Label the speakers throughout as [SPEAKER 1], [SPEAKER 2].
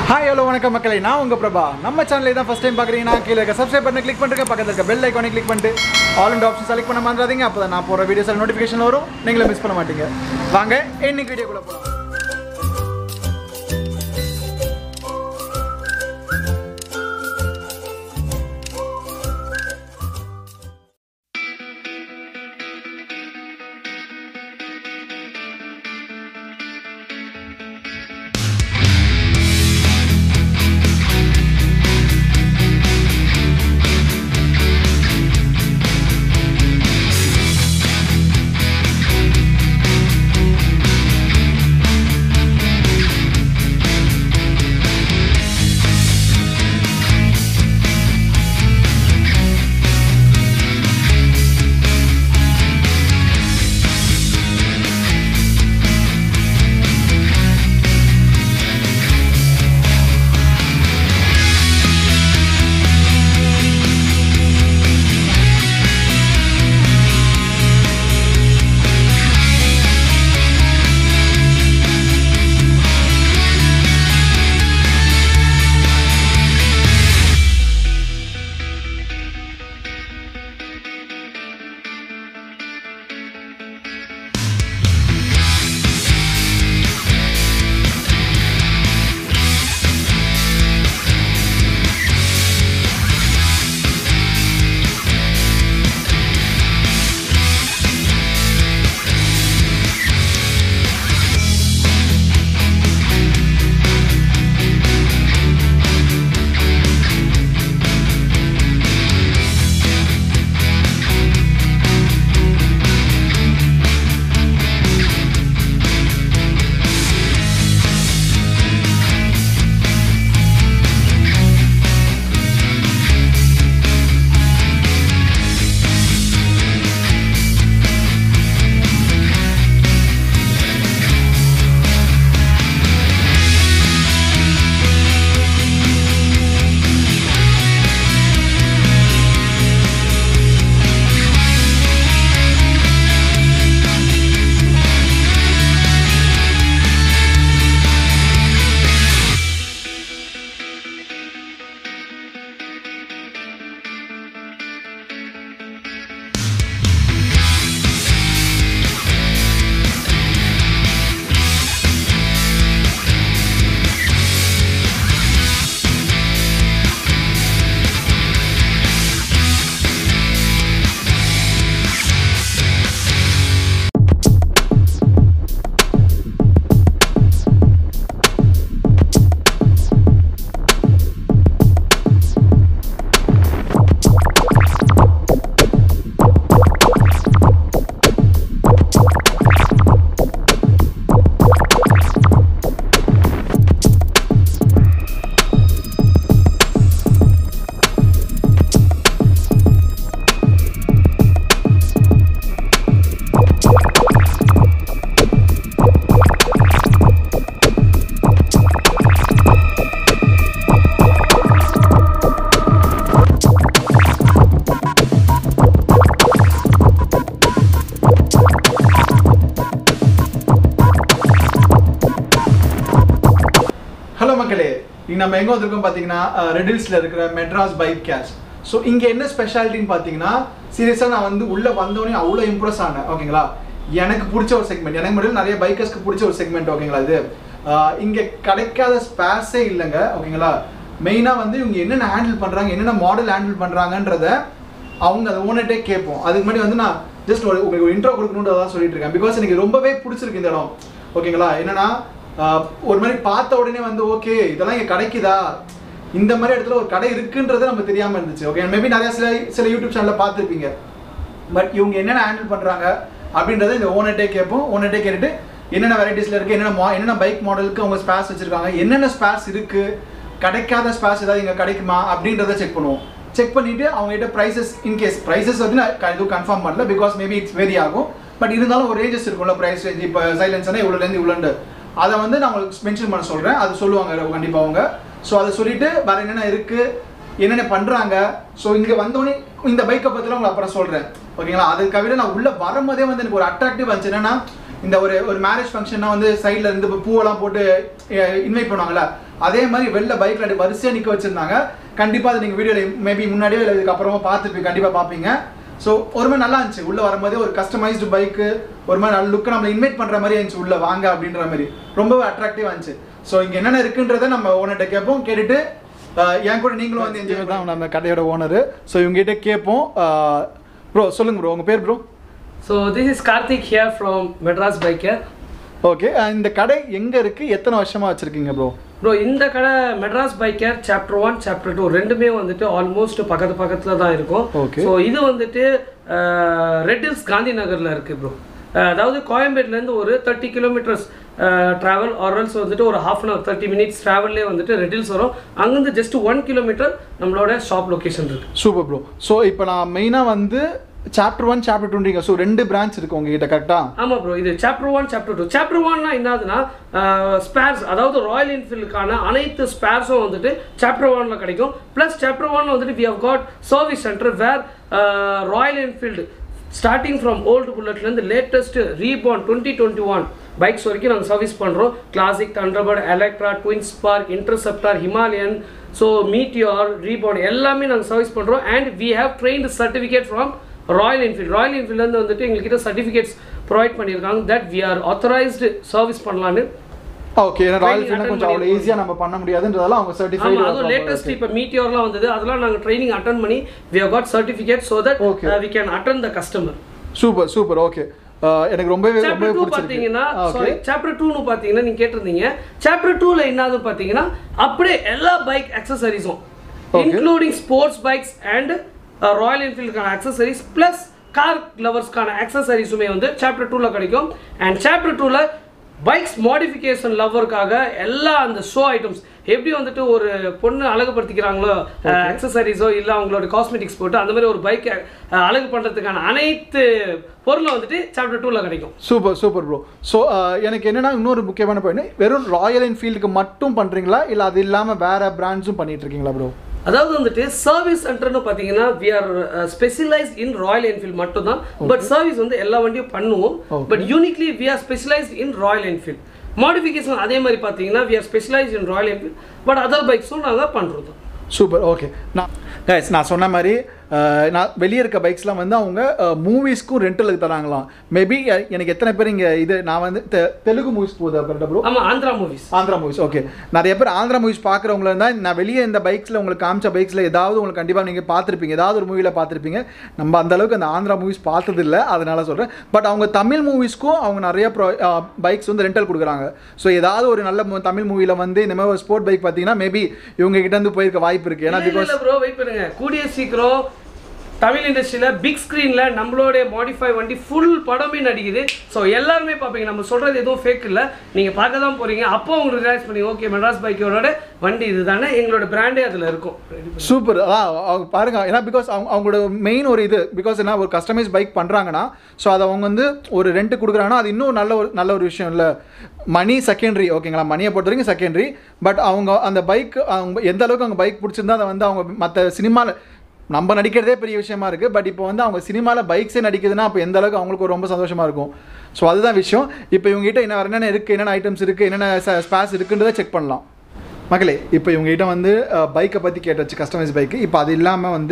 [SPEAKER 1] Hi hello வணக்கம் மக்களை நான் உங்கள் பிரபா நம்ம சேனலை தான் ஃபஸ்ட் டைம் பார்க்குறீங்கன்னா கீழே இருக்க சப்ஸ்கிரைப் பண்ணி கிளிக் பண்ணுங்க பக்கத்தில் இருக்க பெல் ஐக்கானை கிளிக் பண்ணிட்டு ஆல் அண்ட் ஆப்ஷன் செலக்ட் பண்ண மறந்துடாதீங்க அப்போ தான் நான் போகிற வீடியோஸில் நோட்டிஃபிகேஷன் வரும் நீங்களும் மிஸ் பண்ண மாட்டீங்க வாங்க இன்னைக்கு வீடியோக்குள்ளே போகலாம் ஹலோ மக்களே இங்கே நம்ம எங்கே வந்திருக்கோம் பார்த்தீங்கன்னா ரெடில்ஸில் இருக்கிற மெட்ராஸ் பைக் கேஷ் ஸோ இங்கே என்ன ஸ்பெஷாலிட்டின்னு பார்த்தீங்கன்னா சீரியஸாக நான் வந்து உள்ளே வந்தோடனே அவ்வளோ இம்ப்ரெஸ் ஆனேன் ஓகேங்களா எனக்கு பிடிச்ச ஒரு செக்மெண்ட் எனக்கு மட்டும் நிறைய பைக்கர்ஸ்க்கு பிடிச்ச ஒரு செக்மெண்ட் ஓகேங்களா இது இங்கே கிடைக்காத ஸ்பேஸே இல்லைங்க ஓகேங்களா மெயினாக வந்து இவங்க என்னென்ன ஹேண்டில் பண்ணுறாங்க என்னென்ன மாடல் ஹேண்டில் பண்ணுறாங்கன்றத அவங்க அதை ஓனர்ட்டே கேட்போம் அதுக்கு முன்னாடி வந்து நான் ஜஸ்ட் ஒரு உங்களுக்கு ஒரு இன்ட்ரோ கொடுக்கணுன்றதான் சொல்லிட்டு இருக்கேன் பிகாஸ் எனக்கு ரொம்பவே பிடிச்சிருக்கு இந்த இடம் ஓகேங்களா என்னன்னா ஆஹ், ஒரு மாதிரி பார்த்த உடனே வந்து ஓகே இதெல்லாம் இங்கே கிடைக்குதா இந்த மாதிரி இடத்துல ஒரு கடை இருக்குன்றது நம்ம தெரியாமல் இருந்துச்சு ஓகே மேபி நிறைய சில சில யூடியூப் சேனலில் பார்த்துருப்பீங்க பட் இவங்க என்னென்ன ஹேண்டில் பண்ணுறாங்க அப்படின்றத இந்த ஓனர்ட்டே கேட்போம் ஓனர்ட்டே கேட்டுட்டு என்னென்ன வெரைட்டிஸில் இருக்குது என்னென்ன மா என்னென்ன பைக் மாடலுக்கு அவங்க ஸ்பேஸ் வச்சுருக்காங்க என்னென்ன ஸ்பேஸ் இருக்குது கிடைக்காத ஸ்பேஸ் ஏதாவது இங்கே கிடைக்குமா அப்படின்றத செக் பண்ணுவோம் செக் பண்ணிவிட்டு அவங்ககிட்ட ப்ரைஸஸ் இன்கேஸ் ப்ரைஸஸ் வந்து நான் க- எதுவும் கன்ஃபார்ம் பண்ணல பிகாஸ் மேபி இட்ஸ் வெரி ஆகும் பட் இருந்தாலும் ஒரு ரேஞ்சஸ் இருக்கும்ல ப்ரைஸ் ரேஞ்ச் இப்போ சைலன்ஸ்னா இவ்வளோலேருந்து இவ்வளோண்டு அதை வந்து நான் உங்களுக்கு மென்ஷன் பண்ண சொல்கிறேன் அது சொல்லுவாங்க கண்டிப்பாக அவங்க ஸோ அதை சொல்லிட்டு வேறு என்னென்ன இருக்குது என்னென்ன பண்ணுறாங்க ஸோ இங்கே வந்தோடனே இந்த பைக்கை பற்றிலாம் உங்களுக்கு அப்புறம் சொல்கிறேன் ஓகேங்களா அதுக்காக விட நான் உள்ளே வரும்போதே வந்து எனக்கு ஒரு அட்ராக்டிவ் வந்துச்சு என்னன்னா இந்த ஒரு ஒரு மேரேஜ் ஃபங்க்ஷன்னா வந்து சைடில் இருந்து இப்போ பூவெல்லாம் போட்டு இன்வைட் பண்ணுவாங்கல்ல அதே மாதிரி வெளில பைக்ல அப்படி வரிசையா நிக்க வச்சிருந்தாங்க கண்டிப்பா அதை நீங்க வீடியோல மேபி முன்னாடியோ இல்லை இதுக்கு அப்புறமா பார்த்துருப்பீங்க கண்டிப்பா பார்ப்பீங்க ஸோ ஒரு மாதிரி நல்லா இருந்துச்சு உள்ள வரும்போதே ஒரு கஸ்டமைஸ்டு பைக்கு ஒரு மாதிரி நல்ல லுக்கு நம்ம இன்வைட் பண்ற மாதிரி இருந்துச்சு உள்ள வாங்க அப்படின்ற மாதிரி ரொம்பவே அட்ராக்டிவா இருந்துச்சு ஸோ இங்க என்னென்ன இருக்குன்றதை நம்ம ஓனர்கிட்ட கேட்போம் கேட்டுட்டு அஹ், என் கூட நீங்களும் வந்து என்ஜாய் தான் நம்ம கடையோட ஓனர் ஸோ இவங்ககிட்ட கேட்போம் ப்ரோ சொல்லுங்க ப்ரோ உங்க பேர் bro
[SPEAKER 2] So this is Karthik here from Madras Biker.
[SPEAKER 1] Okay இந்த கடை எங்க இருக்கு எத்தனை வருஷமா வச்சிருக்கீங்க ப்ரோ
[SPEAKER 2] ப்ரோ இந்த கடை Madras biker chapter one chapter two ரெண்டுமே வந்துட்டு ஆல்மோஸ்ட் பக்கத்து பக்கத்தில் தான் இருக்கும்
[SPEAKER 1] Okay.
[SPEAKER 2] ஸோ இது வந்துட்டு ரெட் ஹில்ஸ் காந்தி நகரில் இருக்குது ப்ரோ அதாவது கோயம்பேட்லேருந்து ஒரு தேர்ட்டி கிலோமீட்டர்ஸ் ட்ராவல் ஆர்எல்ஸ் வந்துட்டு ஒரு half an hour thirty minutes ட்ராவல்லே வந்துட்டு ரெட் ஹில்ஸ் வரும் அங்கேருந்து ஜஸ்ட் ஒன் கிலோமீட்டர் நம்மளோட ஷாப் லொக்கேஷன் இருக்குது
[SPEAKER 1] சூப்பர் ப்ரோ ஸோ இப்போ நான் மெயினாக வந்து சாப்டர் ஒன் சாப்டர் டூன்றீங்க ஸோ ரெண்டு பிரான்ச் இருக்கு உங்ககிட்ட கரெக்டாக
[SPEAKER 2] ஆமாம் ப்ரோ இது chapter one chapter two chapter ஒன்னா என்னதுன்னா ஸ்பேர்ஸ் அதாவது ராயல் என்ஃபீல்டுக்கான அனைத்து ஸ்பேர்ஸும் வந்துட்டு சாப்டர் ஒன்ல கிடைக்கும் ப்ளஸ் சாப்டர் ஒன்ல வந்துட்டு we have got service centre where Royal Enfield starting from old புல்லட்லேருந்து latest reborn twenty twenty one bikes வரைக்கும் நாங்கள் சர்வீஸ் பண்ணுறோம் Classic Thunderbird Electra Twin Spark Interceptor Himalayan so Meteor reborn எல்லாமே நாங்கள் சர்வீஸ் பண்ணுறோம் and we have trained certificate from Royal Enfield Royal என்ஃபீல்ட்லேருந்து வந்துட்டு எங்ககிட்ட சர்டிஃபிகேட்ஸ் ப்ரொவைட் பண்ணியிருக்காங்க that we are authorised service பண்ணலான்னு
[SPEAKER 1] ஓகே ஏன்னா ராயல்
[SPEAKER 2] Training
[SPEAKER 1] ஃபீல்ட்
[SPEAKER 2] attend
[SPEAKER 1] கொஞ்சம் அவ்வளோ
[SPEAKER 2] பண்ணிருக்கோம்.
[SPEAKER 1] ஈஸியாக நம்ம பண்ண முடியாதுன்றதால அவங்க
[SPEAKER 2] ஆமா
[SPEAKER 1] சர்டிஃபைடு
[SPEAKER 2] அதுவும் லேட்டஸ்ட் இப்போ மீட்டியோர்லாம் வந்தது அதெல்லாம் நாங்கள் ட்ரைனிங் அட்டன் பண்ணி we have got certificate so that
[SPEAKER 1] Okay.
[SPEAKER 2] We can attend the customer
[SPEAKER 1] super super okay எனக்கு ரொம்பவே ரொம்பவே
[SPEAKER 2] சாப்டர் டூ
[SPEAKER 1] பிடிச்சிருக்கு
[SPEAKER 2] பார்த்தீங்கன்னா
[SPEAKER 1] ஓகே
[SPEAKER 2] சாரி சாப்டர் டூன்னு பார்த்தீங்கன்னா நீங்கள் கேட்டிருந்தீங்க சாப்டர் டூவில் என்னது பார்த்தீங்கன்னா அப்படியே எல்லா பைக் அக்சசரிஸும்
[SPEAKER 1] Okay.
[SPEAKER 2] Including sports bikes and Royal என்ஃபீல்டுக்கான அக்சசரிஸ் ப்ளஸ் கார் லவர்ஸ்க்கான அக்சசரிஸுமே வந்து சாப்டர் டூவில் கிடைக்கும் அண்ட் சாப்டர் டூவில் பைக்ஸ் மாடிஃபிகேஷன் லவ்வருக்காக எல்லா அந்த ஷோ ஐட்டம்ஸ் எப்படி வந்துட்டு ஒரு பொண்ணு அழகுபடுத்திக்கிறாங்களோ அக்சசரிஸோ இல்லை அவங்களோட காஸ்மெட்டிக்ஸ் போட்டு அந்த மாதிரி ஒரு பைக் அழகு பண்ணுறதுக்கான அனைத்து பொருளும் வந்துட்டு சாப்டர் டூவில் கிடைக்கும்
[SPEAKER 1] சூப்பர் சூப்பர் ப்ரோ ஸோ எனக்கு என்னன்னா இன்னொரு முக்கியமான பாயிண்ட் வெறும் ராயல் என்ஃபீல்டுக்கு மட்டும் பண்ணுறீங்களா இல்லை அது இல்லாமல் வேற பிராண்ட்ஸும் பண்ணிட்டு இருக்கீங்களா ப்ரோ
[SPEAKER 2] அதாவது வந்துட்டு சர்வீஸ் சென்டர்னு பார்த்தீங்கன்னா we are specialised in Royal Enfield மட்டும் தான் பட் சர்வீஸ் வந்து எல்லா வண்டியும் பண்ணுவோம்
[SPEAKER 1] Okay.
[SPEAKER 2] But uniquely we are specialised in Royal Enfield modification அதே மாதிரி பார்த்தீங்கன்னா we are specialised in Royal Enfield but other பைக்ஸும் நாங்கள் பண்ணுறோம்
[SPEAKER 1] சூப்பர் ஓகே நான் கைஸ் நான் சொன்ன மாதிரி அஹ், நான் வெளியே இருக்க பைக்ஸ்லாம் வந்து அவங்க மூவிஸ்க்கும் ரெண்டலுக்கு தராங்களாம் மேபி எனக்கு எத்தனை பேர் இங்கே இது நான் வந்து தெ- தெலுங்கு மூவிஸ் போகுது கரெக்டாக ப்ரோ
[SPEAKER 2] ஆமாம் Andhra movies
[SPEAKER 1] Andhra movies okay நிறைய பேர் ஆந்திரா மூவிஸ் பார்க்குறவங்கள இருந்தால் நான் வெளியே இந்த பைக்ஸில் உங்களுக்கு காமிச்ச பைக்ஸில் ஏதாவது உங்களுக்கு கண்டிப்பாக நீங்கள் பார்த்துருப்பீங்க ஏதாவது ஒரு மூவியில் பார்த்துருப்பீங்க நம்ம அந்த அளவுக்கு அந்த ஆந்திரா மூவிஸ் பார்த்தது இல்லை அதனால சொல்கிறேன் பட் அவங்க தமிழ் மூவிஸ்க்கும் அவங்க நிறைய ப்ரோ பைக்ஸ் வந்து ரெண்டல் கொடுக்குறாங்க ஸோ ஏதாவது ஒரு நல்ல mo- தமிழ் மூவியில் வந்து இந்த மாதிரி ஒரு ஸ்போர்ட் பைக் பார்த்தீங்கன்னா மேபி இவங்க கிட்ட இருந்து போயிருக்க வாய்ப்பு இருக்குது ஏன்னா பிகாஸ்
[SPEAKER 2] இல்லை ப்ரோ வெயிட் பண்ணுங்க கூடிய சீக்கிரம் தமிழ் இண்டஸ்ட்ரியில் பிக் ஸ்க்ரீனில் நம்மளோட மாடிஃபை வண்டி ஃபுல் படமே நடிக்குது ஸோ எல்லாருமே பார்ப்பீங்க நம்ம சொல்கிறது எதுவும் ஃபேக் இல்லை நீங்கள் பார்க்க தான் போகிறீங்க அப்போ உங்களுக்கு ரிலாக்ஸ் பண்ணி ஓகே மெட்ராஸ் பைக்கோட வண்டி இதுதானே எங்களோட பிராண்டே அதில் இருக்கும்
[SPEAKER 1] சூப்பர் அதான் அவங்க பாருங்க ஏன்னா பிகாஸ் அவங்க அவங்களோட மெயின் ஒரு இது பிகாஸ் என்ன ஒரு கஸ்டமைஸ் பைக் பண்ணுறாங்கன்னா ஸோ அதை அவங்க வந்து ஒரு ரெண்ட் கொடுக்குறாங்கன்னா அது இன்னும் நல்ல ஒரு நல்ல ஒரு விஷயம் இல்லை மணி செகண்டரி ஓகேங்களா மணியை பொறுத்த வரைக்கும் செகண்டரி பட் அவங்க அந்த பைக் அவங்க எந்த அளவுக்கு அவங்க பைக் பிடிச்சிருந்தா அதை வந்து அவங்க மற்ற சினிமாவில் நம்ம நடிக்கிறதே பெரிய விஷயமா இருக்குது பட் இப்போ வந்து அவங்க சினிமாவில் பைக்ஸே நடிக்குதுன்னா அப்போ எந்த அளவுக்கு அவங்களுக்கு ஒரு ரொம்ப சந்தோஷமாக இருக்கும் ஸோ அதுதான் விஷயம் இப்போ இவங்ககிட்ட என்ன என்னென்ன இருக்குது என்னென்ன ஐட்டம்ஸ் இருக்குது என்னென்ன ஸ்பேஸ் இருக்குன்றதை செக் பண்ணலாம் மக்களே இப்போ இவங்ககிட்ட வந்து பைக்கை பற்றி கேட்டாச்சு கஸ்டமைஸ் பைக்கு இப்போ அது இல்லாமல் வந்து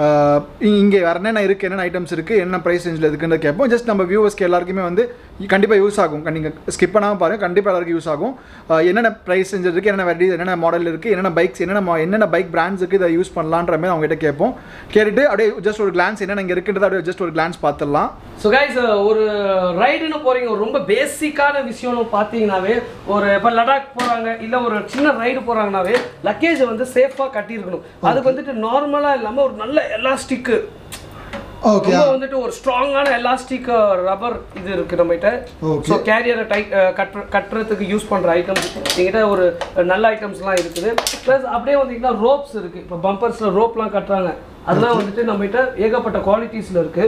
[SPEAKER 1] இங்கே வேறு என்னென்ன இருக்குது என்னென்ன ஐட்டம்ஸ் இருக்குது என்ன ப்ரைஸ் ரேஞ்சில் இருக்குன்னு கேட்போம் ஜஸ்ட் நம்ம வியூவர்ஸ்க்கு எல்லாருக்குமே வந்து கண்டிப்பாக யூஸ் ஆகும் நீங்கள் ஸ்கிப் பண்ணாமல் பாருங்கள் கண்டிப்பாக எல்லாருக்கும் யூஸ் ஆகும் அஹ், என்னென்ன ப்ரைஸ் ரேஞ்ச் இருக்குது என்னென்ன வெரைட்டி என்னென்ன மாடல் இருக்குது என்னென்ன பைக்ஸ் என்னென்ன mo- என்னென்ன பைக் பிராண்ட்ஸ் இருக்குது இதை யூஸ் பண்ணலான்ற மாதிரி அவங்ககிட்ட கேட்போம் கேட்டுட்டு அப்படியே ஜஸ்ட் ஒரு கிளான்ஸ் என்னென்ன இங்கே இருக்குன்றத அப்படியே ஜஸ்ட் ஒரு கிளான்ஸ் பார்த்துடலாம்
[SPEAKER 2] ஸோ கைஸ் ஒரு ரைடுன்னு போறீங்க ஒரு ரொம்ப பேசிக்கான விஷயம்னு பார்த்தீங்கன்னாவே ஒரு இப்போ லடாக் போறாங்க இல்லை ஒரு சின்ன ரைடு போறாங்கனாவே லக்கேஜை வந்து சேஃபாக கட்டியிருக்கணும் அதுக்கு வந்துட்டு நார்மலாக இல்லாமல் ஒரு நல்ல எலாஸ்டிக்கு
[SPEAKER 1] ஓகே
[SPEAKER 2] ரொம்ப வந்துட்டு ஒரு ஸ்ட்ராங்கான எலாஸ்டிக் ரப்பர் இது இருக்கு நம்மகிட்ட
[SPEAKER 1] Okay.
[SPEAKER 2] ஸோ கேரியரை டைட் கட்டுற கட்டுறதுக்கு யூஸ் பண்ற ஐட்டம்ஸ் எங்கிட்ட ஒரு நல்ல ஐட்டம்ஸ்லாம் இருக்குது ப்ளஸ் அப்படியே வந்தீங்கன்னா ரோப்ஸ் இருக்கு இப்போ பம்பர்ஸ்ல ரோப்லாம் கட்டுறாங்க அதெல்லாம் வந்துட்டு நம்மகிட்ட ஏகப்பட்ட குவாலிட்டிஸ்ல இருக்கு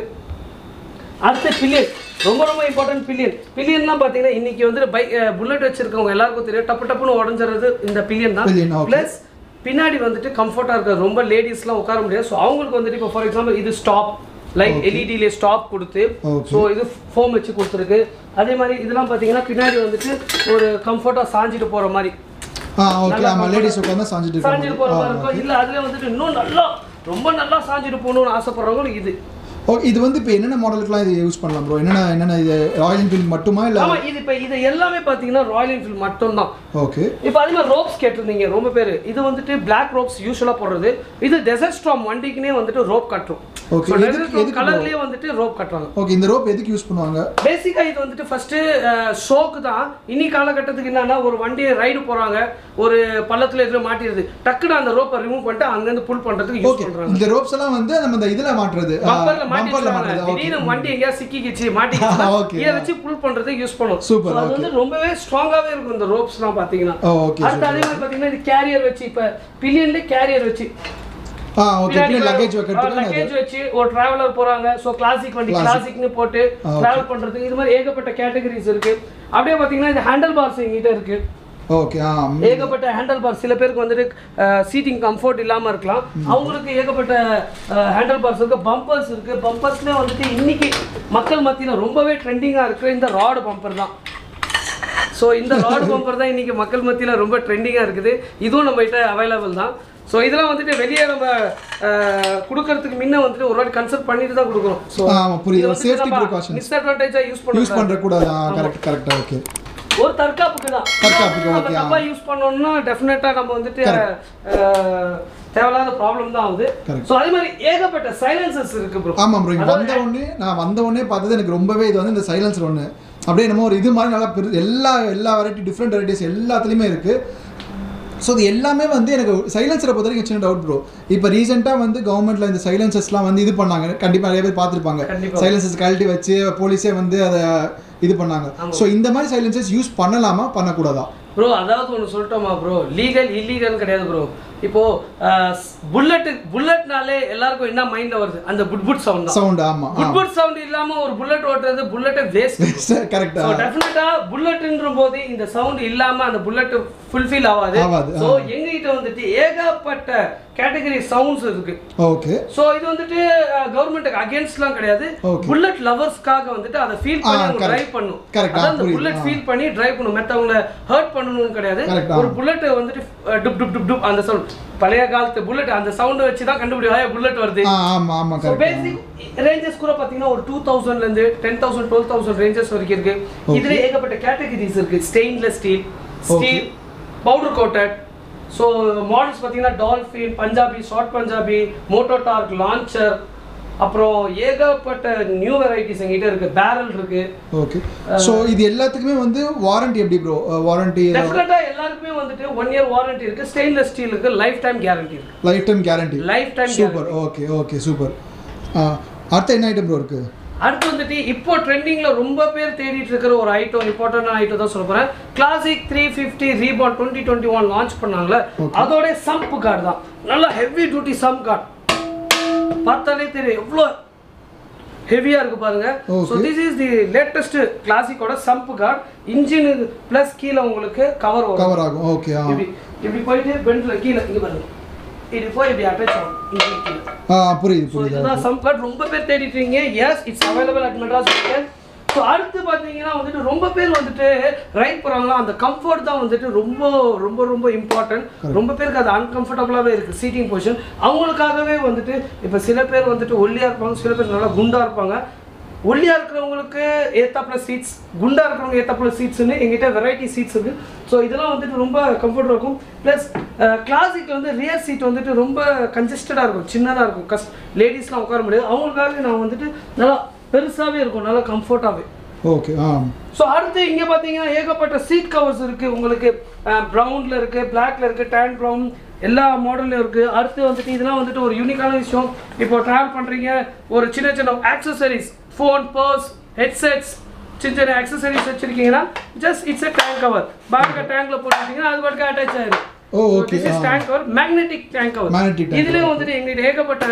[SPEAKER 2] அடுத்து பில்லியன் ரொம்ப ரொம்ப இம்பார்ட்டன்ட் பில்லியன் பில்லியன்லாம் பார்த்தீங்கன்னா இன்னைக்கு வந்து பைக் புல்லட் வச்சிருக்கவங்க எல்லாருக்கும் தெரியும் டப்பு டப்புன்னு உடஞ்சிறது இந்த பில்லியன் தான்
[SPEAKER 1] Pillion, okay.
[SPEAKER 2] ப்ளஸ் பின்னாடி வந்துட்டு கம்ஃபர்ட்டாக இருக்காது ரொம்ப லேடிஸ்லாம் உட்கார முடியாது ஸோ அவங்களுக்கு வந்துட்டு இப்போ ஃபார் எக்ஸாம்பிள் இது ஸ்டாப் லைக் எல்இடிலே ஸ்டாப் கொடுத்து
[SPEAKER 1] Okay.
[SPEAKER 2] ஸோ இது ஃபோம் வச்சு கொடுத்துருக்கு அதே மாதிரி இதெல்லாம் பார்த்தீங்கன்னா பின்னாடி வந்துட்டு ஒரு கம்ஃபர்ட்டாக சாஞ்சிட்டு போகிற மாதிரி
[SPEAKER 1] ஆ ஓகே ஆமா லேடிஸ் உட்காந்து சாஞ்சிட்டு
[SPEAKER 2] சாஞ்சிட்டு போகிற மாதிரி
[SPEAKER 1] இருக்காங்க
[SPEAKER 2] இருக்கும் இல்லை அதில் வந்துட்டு இன்னும் நல்லா ரொம்ப நல்லா சாஞ்சிட்டு போகணும்னு ஆசைப்படுறவங்களுக்கு இது
[SPEAKER 1] ஓகே இது வந்து இப்போ என்னென்ன மாடலுக்குலாம் இது யூஸ் பண்ணலாம் ப்ரோ என்னென்ன என்னென்ன இது ராயல் என்ஃபீல்ட் மட்டுமா இல்லை
[SPEAKER 2] ஆமா இது இப்போ இது எல்லாமே பார்த்தீங்கன்னா ராயல் என்ஃபீல்ட் மட்டும்தான்
[SPEAKER 1] ஓகே
[SPEAKER 2] இப்போ அதே மாதிரி ரோப்ஸ் கேட்டிருந்தீங்க ரொம்ப பேர் இது வந்துட்டு பிளாக் ரோப்ஸ் யூஸ்வலாக போடுறது இது டெசர்ட் ஸ்டாம் வண்டிக்குனே வந்துட்டு ரோப் கட்டுறோம்
[SPEAKER 1] Okay,
[SPEAKER 2] ஸோ
[SPEAKER 1] எதுக்கு-
[SPEAKER 2] டெசர்ட் ஸ்டாம்
[SPEAKER 1] எதுக்கு
[SPEAKER 2] கலர்லேயே வந்துட்டு ரோப் கட்டுறாங்க
[SPEAKER 1] ஓகே இந்த ரோப் எதுக்கு யூஸ் பண்ணுவாங்க
[SPEAKER 2] பேசிக்கா இது வந்துட்டு ஃபர்ஸ்ட் ஷோக்கு தான் இனி காலகட்டத்துக்கு என்னன்னா ஒரு வண்டியை ரைடு போறாங்க ஒரு பள்ளத்துல எதுல மாட்டிடுது டக்குன்னு அந்த ரோப்பை ரிமூவ் பண்ணிட்டு அங்கிருந்து புல் பண்றதுக்கு யூஸ்
[SPEAKER 1] ஓகே
[SPEAKER 2] பண்றாங்க
[SPEAKER 1] இந்த ரோப்ஸ் எல்லாம் வந்து நம்ம இந்த இதுல மாட்டுறது
[SPEAKER 2] பம்பர்ல
[SPEAKER 1] பம்பர்ல
[SPEAKER 2] மாட்டிடுறாங்க
[SPEAKER 1] மாட்டுறது ஓகே
[SPEAKER 2] திடீர்னு வண்டி எங்கேயா சிக்கிக்கிச்சு மாட்டிக்கிச்சு
[SPEAKER 1] Okay.
[SPEAKER 2] இதை வச்சு புல் பண்றதுக்கு யூஸ் பண்ணும்
[SPEAKER 1] Super,
[SPEAKER 2] So, அது
[SPEAKER 1] okay.
[SPEAKER 2] வந்து ரொம்பவே ஸ்ட்ராங்காவே இருக்கும் இந்த ரோப்ஸ்லாம் பாத்தீங்கன்னா
[SPEAKER 1] ஓகே
[SPEAKER 2] அடுத்து அதே மாதிரி பாத்தீங்கன்னா இது கேரியர் வச்சு இப்ப பில்லியன்ல கேரியர் வச்சு
[SPEAKER 1] ஆ ஓகே பின்னாடி லக்கேஜ் வைக்கிறதுக்கு
[SPEAKER 2] லக்கேஜ் வச்சு ஒரு டிராவலர் போறாங்க சோ கிளாசிக் வண்டி
[SPEAKER 1] Classic.
[SPEAKER 2] கிளாசிக்னு போட்டு
[SPEAKER 1] Ah, okay.
[SPEAKER 2] டிராவல் பண்றதுக்கு இது மாதிரி ஏகப்பட்ட கேட்டகரிஸ் இருக்கு அப்படியே பாத்தீங்கன்னா இந்த ஹேண்டில் பார்ஸ் எங்கிட்ட இருக்கு
[SPEAKER 1] ஓகே ஆ
[SPEAKER 2] ஏகப்பட்ட ஹேண்டில் பார் சில பேருக்கு வந்துட்டு சீட்டிங் கம்ஃபர்ட் இல்லாம இருக்கலாம் அவங்களுக்கு ஏகப்பட்ட ஹேண்டில் பார்ஸ் இருக்கு பம்பர்ஸ் இருக்கு பம்பர்ஸ்ல வந்துட்டு இன்னைக்கு மக்கள் மத்தியில ரொம்பவே ட்ரெண்டிங்கா இருக்கிற இந்த ராடு பம்பர் தான் ஸோ இந்த ராடு பம்பர் தான் இன்னைக்கு மக்கள் மத்தியில ரொம்ப ட்ரெண்டிங்கா இருக்குது இதுவும் நம்ம கிட்ட அவைலபிள் தான் ஸோ இதெல்லாம் வந்துட்டு வெளியே நம்ம அஹ், கொடுக்கறதுக்கு முன்ன வந்துட்டு ஒரு வாட்டி கன்சல்ட் பண்ணிட்டு தான் கொடுக்குறோம் ஸோ
[SPEAKER 1] ஆமா புரியுது சேஃப்டி ப்ரிகாஷன்ஸ்
[SPEAKER 2] டிஸ்அட்வான்டேஜாக யூஸ்
[SPEAKER 1] யூஸ்
[SPEAKER 2] பண்ணுறோம்
[SPEAKER 1] பண்ற கூடாது ஆ கரெக்ட் கரெக்ட் ஓகே
[SPEAKER 2] ஒரு தற்காப்புக்கு தான்
[SPEAKER 1] தற்காப்புக்கு,
[SPEAKER 2] நம்ம
[SPEAKER 1] okay, ஆ.
[SPEAKER 2] தப்பா யூஸ் பண்ணோம்னா டெஃபினட்டா நம்ம வந்துட்டு அஹ், தேவையில்லாத ப்ராப்ளம் தான் ஆகுது
[SPEAKER 1] Correct.
[SPEAKER 2] ஸோ அதே மாதிரி ஏகப்பட்ட சைலன்சஸ் இருக்கு ப்ரோ
[SPEAKER 1] ஆமா ப்ரோ இங்க வந்த உடனே நான் வந்த உடனே பார்த்தது எனக்கு ரொம்பவே இது வந்து இந்த சைலன்சர் ஒன்று அப்படியே என்னமோ ஒரு இது மாதிரி நல்லா பெரு எல்லா எல்லா வெரைட்டி டிஃப்ரெண்ட் வெரைட்டிஸ் எல்லாத்துலேயுமே இருக்கு ஸோ இது எல்லாமே வந்து எனக்கு சைலன்சரை பொறுத்த வரைக்கும் சின்ன டவுட் ப்ரோ இப்போ ரீசெண்டாக வந்து கவர்மெண்ட்ல இந்த சைலன்சர்ஸ்லாம் வந்து இது பண்ணாங்க கண்டிப்பாக நிறைய பேர் பார்த்துருப்பாங்க
[SPEAKER 2] கண்டிப்பா.
[SPEAKER 1] சைலன்சர்ஸ் கழட்டி வச்சு போலீஸே வந்து அதை இது பண்ணாங்க ஸோ இந்த மாதிரி சைலன்சர்ஸ் யூஸ் பண்ணலாமா பண்ணக்கூடாதா
[SPEAKER 2] ப்ரோ அதாவது ஒன்று சொல்லட்டோமா ப்ரோ லீகல் இல்லீகல் கிடையாது ப்ரோ இப்போ புல்லட்டு புல்லட்னாலே எல்லாருக்கும் என்ன மைண்ட்ல வருது அந்த புட் புட் சவுண்ட் தான்
[SPEAKER 1] சவுண்ட் ஆமாம்
[SPEAKER 2] புட் புட் சவுண்ட் இல்லாம ஒரு புல்லட் ஓட்டுறது புல்லட்டே வேஸ்ட்
[SPEAKER 1] கரெக்டா
[SPEAKER 2] ஸோ டெஃபினட்டா புல்லட்ன்ற போது இந்த சவுண்ட் இல்லாம அந்த புல்லட் ஃபுல்ஃபில் ஆகாது
[SPEAKER 1] ஆகாது,
[SPEAKER 2] ஸோ எங்ககிட்ட வந்துட்டு ஏகப்பட்ட கேட்டகரி சவுண்ட்ஸ் இருக்கு
[SPEAKER 1] ஓகே
[SPEAKER 2] ஸோ இது வந்துட்டு கவர்மெண்ட்டுக்கு அகேன்ஸ்ட்லாம் கிடையாது
[SPEAKER 1] Okay.
[SPEAKER 2] புல்லட் லவர்ஸ்க்காக வந்துட்டு அதை ஃபீல்
[SPEAKER 1] ஆ,
[SPEAKER 2] பண்ணி அவங்க
[SPEAKER 1] correct.
[SPEAKER 2] டிரைவ் பண்ணும்
[SPEAKER 1] Correct, ஆ,
[SPEAKER 2] அதான் அந்த
[SPEAKER 1] புரியுது,
[SPEAKER 2] புல்லட்
[SPEAKER 1] ஆ.
[SPEAKER 2] ஃபீல் பண்ணி டிரைவ் பண்ணும் மற்றவங்கள ஹர்ட் பண்ணணும்னு கிடையாது
[SPEAKER 1] Correct, ஆ.
[SPEAKER 2] ஒரு புல்லட் வந்துட்டு அஹ், டுப் டுப் டுப் டுப் அந்த சவுண்ட் பழைய காலத்து புல்லட் அந்த சவுண்டை வச்சு தான் கண்டுபிடிக்கும் புல்லட் வருது
[SPEAKER 1] ஆ ஆமாம் ஆமாம்
[SPEAKER 2] ஸோ
[SPEAKER 1] கரெக்ட்
[SPEAKER 2] பேசிக் ரேஞ்சஸ் கூட பார்த்தீங்கன்னா ஒரு டூ தௌசண்ட்லேருந்து ten thousand twelve thousand ranges வரைக்கும் இருக்கு இதுல ஏகப்பட்ட கேட்டகரிஸ் இருக்கு stainless steel steel powder coated so models பார்த்தீங்கன்னா Dolphin Punjabi short Punjabi moto dark launcher அப்புறம் ஏகப்பட்ட நியூ வெரைட்டிஸ் எங்கிட்ட இருக்கு பேரல் இருக்கு
[SPEAKER 1] ஓகே ஸோ இது எல்லாத்துக்குமே வந்து வாரண்டி எப்படி ப்ரோ வாரண்டி
[SPEAKER 2] டெஃபினட்டா எல்லாருக்குமே வந்துட்டு ஒன் இயர் வாரண்டி இருக்கு ஸ்டெயின்லெஸ் ஸ்டீலுக்கு லைஃப் டைம் கேரண்டி இருக்கு
[SPEAKER 1] lifetime guarantee
[SPEAKER 2] lifetime
[SPEAKER 1] super okay okay super அடுத்த என்ன ஐட்டம் ப்ரோ இருக்கு
[SPEAKER 2] அடுத்து வந்துட்டு இப்போ ட்ரெண்டிங்ல ரொம்ப பேர் தேடிட்டு இருக்கிற ஒரு ஐட்டம் இம்பார்ட்டன்டான ஐட்டம் தான் சொல்ல போறேன் classic three fifty reborn twenty twenty one launch பண்ணாங்களே அதோட சம்ப் கார்டு தான் நல்ல ஹெவி டியூட்டி சம்ப் கார்டு பார்த்தாலே தெரியும் எவ்வளோ ஹெவியா இருக்கு பாருங்க
[SPEAKER 1] Okay.
[SPEAKER 2] So this is the latest கிளாசிக்கோட சம்ப் கார்டு இன்ஜின் ப்ளஸ் கீழே உங்களுக்கு கவர் வரும்
[SPEAKER 1] கவர் ஆகும் ஓகே ஆ
[SPEAKER 2] இப்படி இப்படி போயிட்டு பெண்ட்ல கீழே இங்க பாருங்க இது போய் இப்படி அட்டாச் ஆகும் இன்ஜின் கீழே
[SPEAKER 1] ஆ புரியுது
[SPEAKER 2] ஸோ
[SPEAKER 1] புரியுது
[SPEAKER 2] இதுதான் சம் கார்டு ரொம்ப பேர் தேடிட்டு இருக்கீங்க yes it's available at Madras so அடுத்து பார்த்தீங்கன்னா வந்துட்டு ரொம்ப பேர் வந்துட்டு ரைட் போகிறாங்களா அந்த கம்ஃபர்ட் தான் வந்துட்டு ரொம்ப ரொம்ப ரொம்ப இம்பார்ட்டன்ட் ரொம்ப பேருக்கு அது அன்கம்ஃபர்டபுளாகவே இருக்குது சீட்டிங் பொசிஷன் அவங்களுக்காகவே வந்துட்டு இப்போ சில பேர் வந்துட்டு ஒல்லியாக இருப்பாங்க சில பேர் நல்லா குண்டாக இருப்பாங்க ஒல்லியாக இருக்கிறவங்களுக்கு ஏத்தாப்புல சீட்ஸ் குண்டாக இருக்கிறவங்க ஏத்தாப்புல சீட்ஸ்னு எங்கிட்ட வெரைட்டி சீட்ஸ் இருக்குது ஸோ இதெல்லாம் வந்துட்டு ரொம்ப கம்ஃபர்டாக இருக்கும் ப்ளஸ் கிளாசிக் வந்து ரியர் சீட் வந்துட்டு ரொம்ப கன்ஜஸ்டடாக இருக்கும் சின்னதாக இருக்கும் கஸ் லேடிஸ்லாம் உட்கார முடியாது அவங்களுக்காக நான் வந்துட்டு நல்லா பெருசாகவே இருக்கும் நல்லா கம்ஃபர்ட்டாகவே
[SPEAKER 1] ஓகே ஆ
[SPEAKER 2] ஸோ அடுத்து இங்கே பார்த்தீங்கன்னா ஏகப்பட்ட சீட் கவர்ஸ் இருக்குது உங்களுக்கு ப்ரௌனில் இருக்குது பிளாக்ல இருக்குது டேன் ப்ரௌன் எல்லா மாடல்லையும் இருக்குது அடுத்து வந்துட்டு இதெல்லாம் வந்துட்டு ஒரு யூனிக்கான விஷயம் இப்போ ட்ராவல் பண்ணுறீங்க ஒரு சின்ன சின்ன ஆக்சசரிஸ் ஃபோன் பர்ஸ் ஹெட்செட்ஸ் சின்ன சின்ன ஆக்சசரிஸ் வச்சிருக்கீங்கன்னா just it's a tank cover பேக்க டேங்க்ல போட்டுட்டீங்கன்னா அது பாட்டுக்கு அட்டாச் ஆயிடும்
[SPEAKER 1] oh okay
[SPEAKER 2] this is tank cover magnetic tank cover
[SPEAKER 1] Magnetic tank
[SPEAKER 2] இதுலயும் வந்துட்டு எங்ககிட்ட ஏகப்பட்ட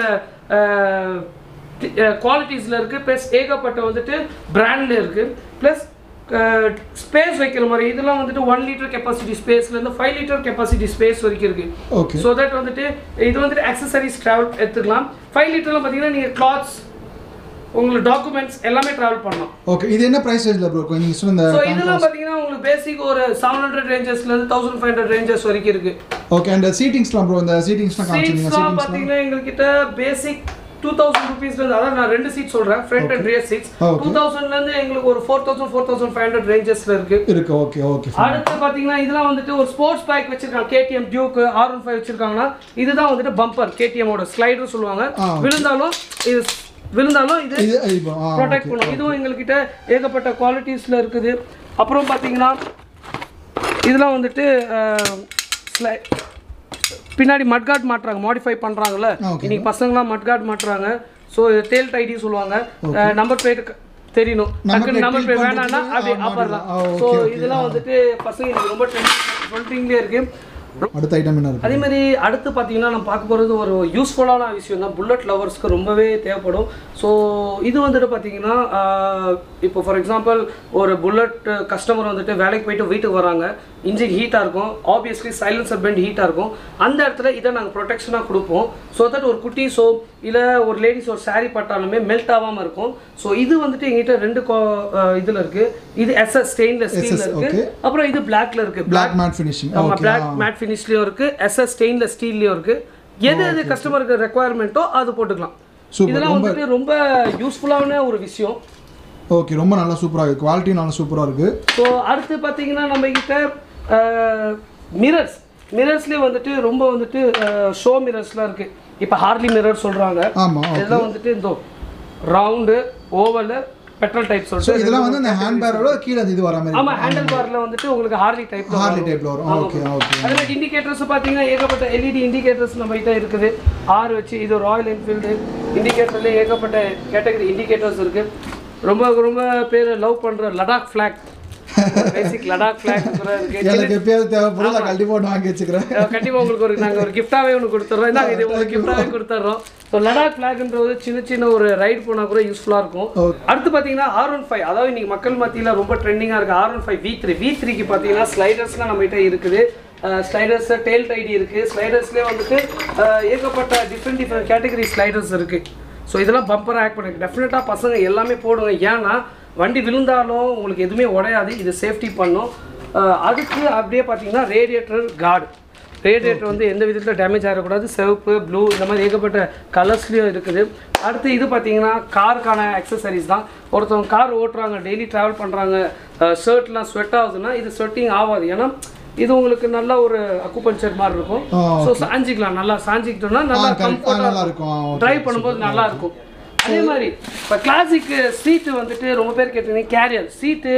[SPEAKER 2] குவாலிட்டிஸ்ல இருக்கு ப்ளஸ் ஏகப்பட்ட வந்துட்டு பிராண்ட்ல இருக்கு ப்ளஸ் ஸ்பேஸ் வைக்கிற மாதிரி இதெல்லாம் வந்துட்டு ஒன் லிட்டர் கெப்பாசிட்டி ஸ்பேஸ்ல இருந்து ஃபைவ் லிட்டர் கெப்பாசிட்டி ஸ்பேஸ் வரைக்கும் இருக்கு
[SPEAKER 1] ஓகே
[SPEAKER 2] ஸோ தட் வந்துட்டு இது வந்துட்டு அக்சசரிஸ் ட்ராவல் எடுத்துக்கலாம் ஃபைவ் லிட்டர்லாம் பார்த்தீங்கன்னா நீங்கள் கிளாத்ஸ் உங்களுக்கு டாக்குமெண்ட்ஸ் எல்லாமே டிராவல் பண்ணலாம்
[SPEAKER 1] ஓகே இது என்ன பிரைஸ் ரேஞ்சில் ப்ரோ இருக்கும் நீங்கள் சொன்ன இந்த
[SPEAKER 2] ஸோ இதெல்லாம் பார்த்தீங்கன்னா உங்களுக்கு பேசிக் ஒரு செவன் ஹண்ட்ரட் ரேஞ்சஸ்லேருந்து தௌசண்ட் ஃபைவ் ஹண்ட்ரட் ரேஞ்சஸ் வரைக்கும் இருக்கு
[SPEAKER 1] ஓகே அண்ட் சீட்டிங்ஸ்லாம் ப்ரோ இந்த சீட்டிங்ஸ்லாம் காமிச்சிருங்க
[SPEAKER 2] சீட்ஸ்லாம்
[SPEAKER 1] சீட்டிங்ஸ்லாம்
[SPEAKER 2] பார்த்தீங்கன்னா எங்ககிட்ட பேசிக் டூ தௌசண்ட் ருபீஸ்லேருந்து அதான் நான் ரெண்டு சீட் சொல்கிறேன் front and rear seats
[SPEAKER 1] Okay.
[SPEAKER 2] Two தௌசண்ட்லேருந்து எங்களுக்கு ஒரு four thousand four thousand five hundred ரேஞ்சஸில் இருக்கு
[SPEAKER 1] இருக்கு ஓகே ஓகே
[SPEAKER 2] அடுத்து பார்த்தீங்கன்னா இதெல்லாம் வந்துட்டு ஒரு ஸ்போர்ட்ஸ் பைக் வச்சிருக்காங்க KTM Duke R one five வச்சிருக்காங்கன்னா இதுதான் வந்துட்டு பம்பர் கேடிஎம்மோட ஸ்லைடர் சொல்லுவாங்க
[SPEAKER 1] ஆ.
[SPEAKER 2] விழுந்தாலும் இது விழுந்தாலும் இது
[SPEAKER 1] இது இப்போ ஆ
[SPEAKER 2] ப்ரொடெக்ட் பண்ணும் இதுவும் எங்ககிட்ட ஏகப்பட்ட குவாலிட்டிஸில் இருக்குது அப்புறம் பார்த்தீங்கன்னா இதெல்லாம் வந்துட்டு அஹ், sli- பின்னாடி மட்கார்ட் மாட்டுறாங்க மாடிஃபை பண்ணுறாங்கல்ல
[SPEAKER 1] Okay.
[SPEAKER 2] இன்னைக்கு பசங்களாம் மட்கார்ட் மாட்டுறாங்க ஸோ டேல் டைடி சொல்லுவாங்க நம்பர் பிளேட் தெரியணும்
[SPEAKER 1] Number
[SPEAKER 2] டக்குன்னு
[SPEAKER 1] plate
[SPEAKER 2] நம்பர்
[SPEAKER 1] fill
[SPEAKER 2] பிளேட் வேணாம்னா
[SPEAKER 1] பண்றதுக்கு,
[SPEAKER 2] அப்படி
[SPEAKER 1] ஆ,
[SPEAKER 2] ஆப்பரலாம்
[SPEAKER 1] மாட்டிடலாம். ஆ,
[SPEAKER 2] ஸோ
[SPEAKER 1] okay, okay.
[SPEAKER 2] இதெல்லாம் வந்துட்டு பசங்க இன்னைக்கு ரொம்ப ட்ரெண்டிங்லேயே இருக்கு
[SPEAKER 1] அடுத்த ஐட்டம் என்ன இருக்கு
[SPEAKER 2] அதே மாதிரி அடுத்து பார்த்தீங்கன்னா நம்ம பார்க்க போகிறது ஒரு யூஸ்ஃபுல்லான விஷயம் தான் புல்லட் லவர்ஸ்க்கு ரொம்பவே தேவைப்படும் ஸோ இது வந்துட்டு பார்த்தீங்கன்னா ஆஹ், இப்போ ஃபார் எக்ஸாம்பிள் ஒரு புல்லட் கஸ்டமர் வந்துட்டு வேலைக்கு போயிட்டு வீட்டுக்கு வராங்க இன்ஜின் ஹீட்டாக இருக்கும் ஆப்வியஸ்லி சைலன்சர் பெண்ட் ஹீட்டாக இருக்கும் அந்த இடத்துல இதை நாங்கள் ப்ரொடெக்ஷனாக கொடுப்போம் ஸோ தட் ஒரு குட்டி சோப் இல்லை ஒரு லேடிஸ் ஒரு saree பட்டாலுமே மெல்ட் ஆகாமல் இருக்கும் ஸோ இது வந்துட்டு எங்கிட்ட ரெண்டு இதில் இருக்குது இது எஸ்எஸ் ஸ்டெயின்லெஸ் ஸ்டீலில்
[SPEAKER 1] SS,
[SPEAKER 2] இருக்குது
[SPEAKER 1] okay.
[SPEAKER 2] அப்புறம் இது பிளாக்ல இருக்குது
[SPEAKER 1] பிளாக் மேட் ஃபினிஷிங்
[SPEAKER 2] ஆமா
[SPEAKER 1] ஓகே
[SPEAKER 2] பிளாக் மேட் ஃபினிஷ்லயும் இருக்கு எஸ்எஸ் ஸ்டெயின்லெஸ் ஸ்டீல்லயும் இருக்கு எது எது கஸ்டமருக்கு ரெக்குவயர்மெண்ட்டோ அது போட்டுக்கலாம்
[SPEAKER 1] Super,
[SPEAKER 2] இதெல்லாம்
[SPEAKER 1] ரொம்ப-
[SPEAKER 2] வந்துட்டு ரொம்ப யூஸ்ஃபுல்லான ஒரு விஷயம்
[SPEAKER 1] ஓகே ரொம்ப நல்லா சூப்பராக இருக்குது குவாலிட்டியும் நல்லா சூப்பராக இருக்குது
[SPEAKER 2] ஸோ அடுத்து பார்த்தீங்கன்னா நம்ம கிட்ட மிரர்ஸ் மிரர்ஸ்லேயே வந்துட்டு ரொம்ப வந்துட்டு ஷோ மிரர்ஸ்லாம் இருக்கு இப்போ ஹார்லி மிரர் சொல்றாங்க
[SPEAKER 1] ஆமாம்
[SPEAKER 2] இதெல்லாம் வந்துட்டு இந்த round oval petrol type
[SPEAKER 1] so
[SPEAKER 2] சொல்லிட்டு
[SPEAKER 1] இதெல்லாம் வந்து இந்த ஹேண்ட் பேரோட கீழே இது வர மாதிரி
[SPEAKER 2] ஆமா ஹேண்டில் பார்ல வந்துட்டு உங்களுக்கு ஹார்லி டைப்
[SPEAKER 1] ஹார்லி டைப்ல வரும் ஓகே ஓகே
[SPEAKER 2] அதே மாதிரி இண்டிகேட்டர்ஸ் பார்த்தீங்கன்னா ஏகப்பட்ட எல்இடி இண்டிகேட்டர்ஸ் நம்ம கிட்ட இருக்குது ஆறு வச்சு இது ராயல் என்ஃபீல்டு இண்டிகேட்டர்ல ஏகப்பட்ட கேட்டகரி இண்டிகேட்டர்ஸ் இருக்கு ரொம்ப ரொம்ப பேர் லவ் பண்ற Ladakh flag basic Ladakh flag கூட இருக்கு
[SPEAKER 1] எனக்கு எப்பயாவது தேவைப்படும் நான் கண்டிப்பாக ஒன்று வாங்கி வச்சுக்கிறேன்
[SPEAKER 2] அஹ் கண்டிப்பா உங்களுக்கு ஒரு நாங்க ஒரு கிஃப்டாவே ஒன்று கொடுத்துட்றோம் இந்தாங்க இது உங்களுக்கு கிஃப்டாவே கொடுத்துட்றோம் ஸோ லடாக் ஃபிளாக்ன்றது சின்ன சின்ன ஒரு ரைட் போனா கூட யூஸ்ஃபுல்லா இருக்கும்
[SPEAKER 1] Okay.
[SPEAKER 2] அடுத்து பாத்தீங்கன்னா ஆர் ஒன் ஃபைவ் அதாவது இன்னைக்கு மக்கள் மத்தியில ரொம்ப ட்ரெண்டிங்கா இருக்கு R one five V three V த்ரீக்கு பாத்தீங்கன்னா ஸ்லைடர்ஸ்லாம் நம்ம கிட்ட இருக்குது ஸ்லைடர்ஸ் டெயில் டைடி இருக்கு ஸ்லைடர்ஸ்லேயே வந்துட்டு அஹ், ஏகப்பட்ட டிஃப்ரெண்ட் டிஃப்ரெண்ட் கேட்டகரி ஸ்லைடர்ஸ் இருக்கு ஸோ இதெல்லாம் பம்பர் ஆக்ட் பண்ணிருக்கு டெஃபினட்டாக பசங்க எல்லாமே போடுங்க ஏன்னா வண்டி விழுந்தாலும் உங்களுக்கு எதுவுமே உடையாது இது சேஃப்டி பண்ணும் அஹ், அதுக்கு அப்படியே பார்த்தீங்கன்னா ரேடியேட்டர் கார்டு ரேடியேட்டர் வந்து எந்த விதத்தில் டேமேஜ் ஆகக்கூடாது சிவப்பு ப்ளூ இந்த மாதிரி ஏகப்பட்ட கலர்ஸ்லேயும் இருக்குது அடுத்து இது பார்த்தீங்கன்னா காருக்கான அக்சசரிஸ் தான் ஒருத்தவங்க கார் ஓட்டுறாங்க டெய்லி ட்ராவல் பண்ணுறாங்க ஷர்ட்லாம் ஸ்வெட் ஆகுதுன்னா இது ஸ்வெட்டிங் ஆகாது ஏன்னா இது உங்களுக்கு நல்ல ஒரு அக்குபஞ்சர் மாதிரி இருக்கும்
[SPEAKER 1] ஆ,
[SPEAKER 2] ஸோ சாஞ்சிக்கலாம் நல்லா சாஞ்சிக்கிட்டோம்னா நல்லா
[SPEAKER 1] correct. ஆ, நல்லா
[SPEAKER 2] கம்ஃபர்டாக
[SPEAKER 1] இருக்கும். ஆ, okay.
[SPEAKER 2] ட்ரைவ் பண்ணும்போது நல்லா இருக்கும் அதே மாதிரி இப்போ கிளாசிக் சீட்டு வந்துட்டு ரொம்ப பேர் கேட்டீங்க கேரியர் சீட்டு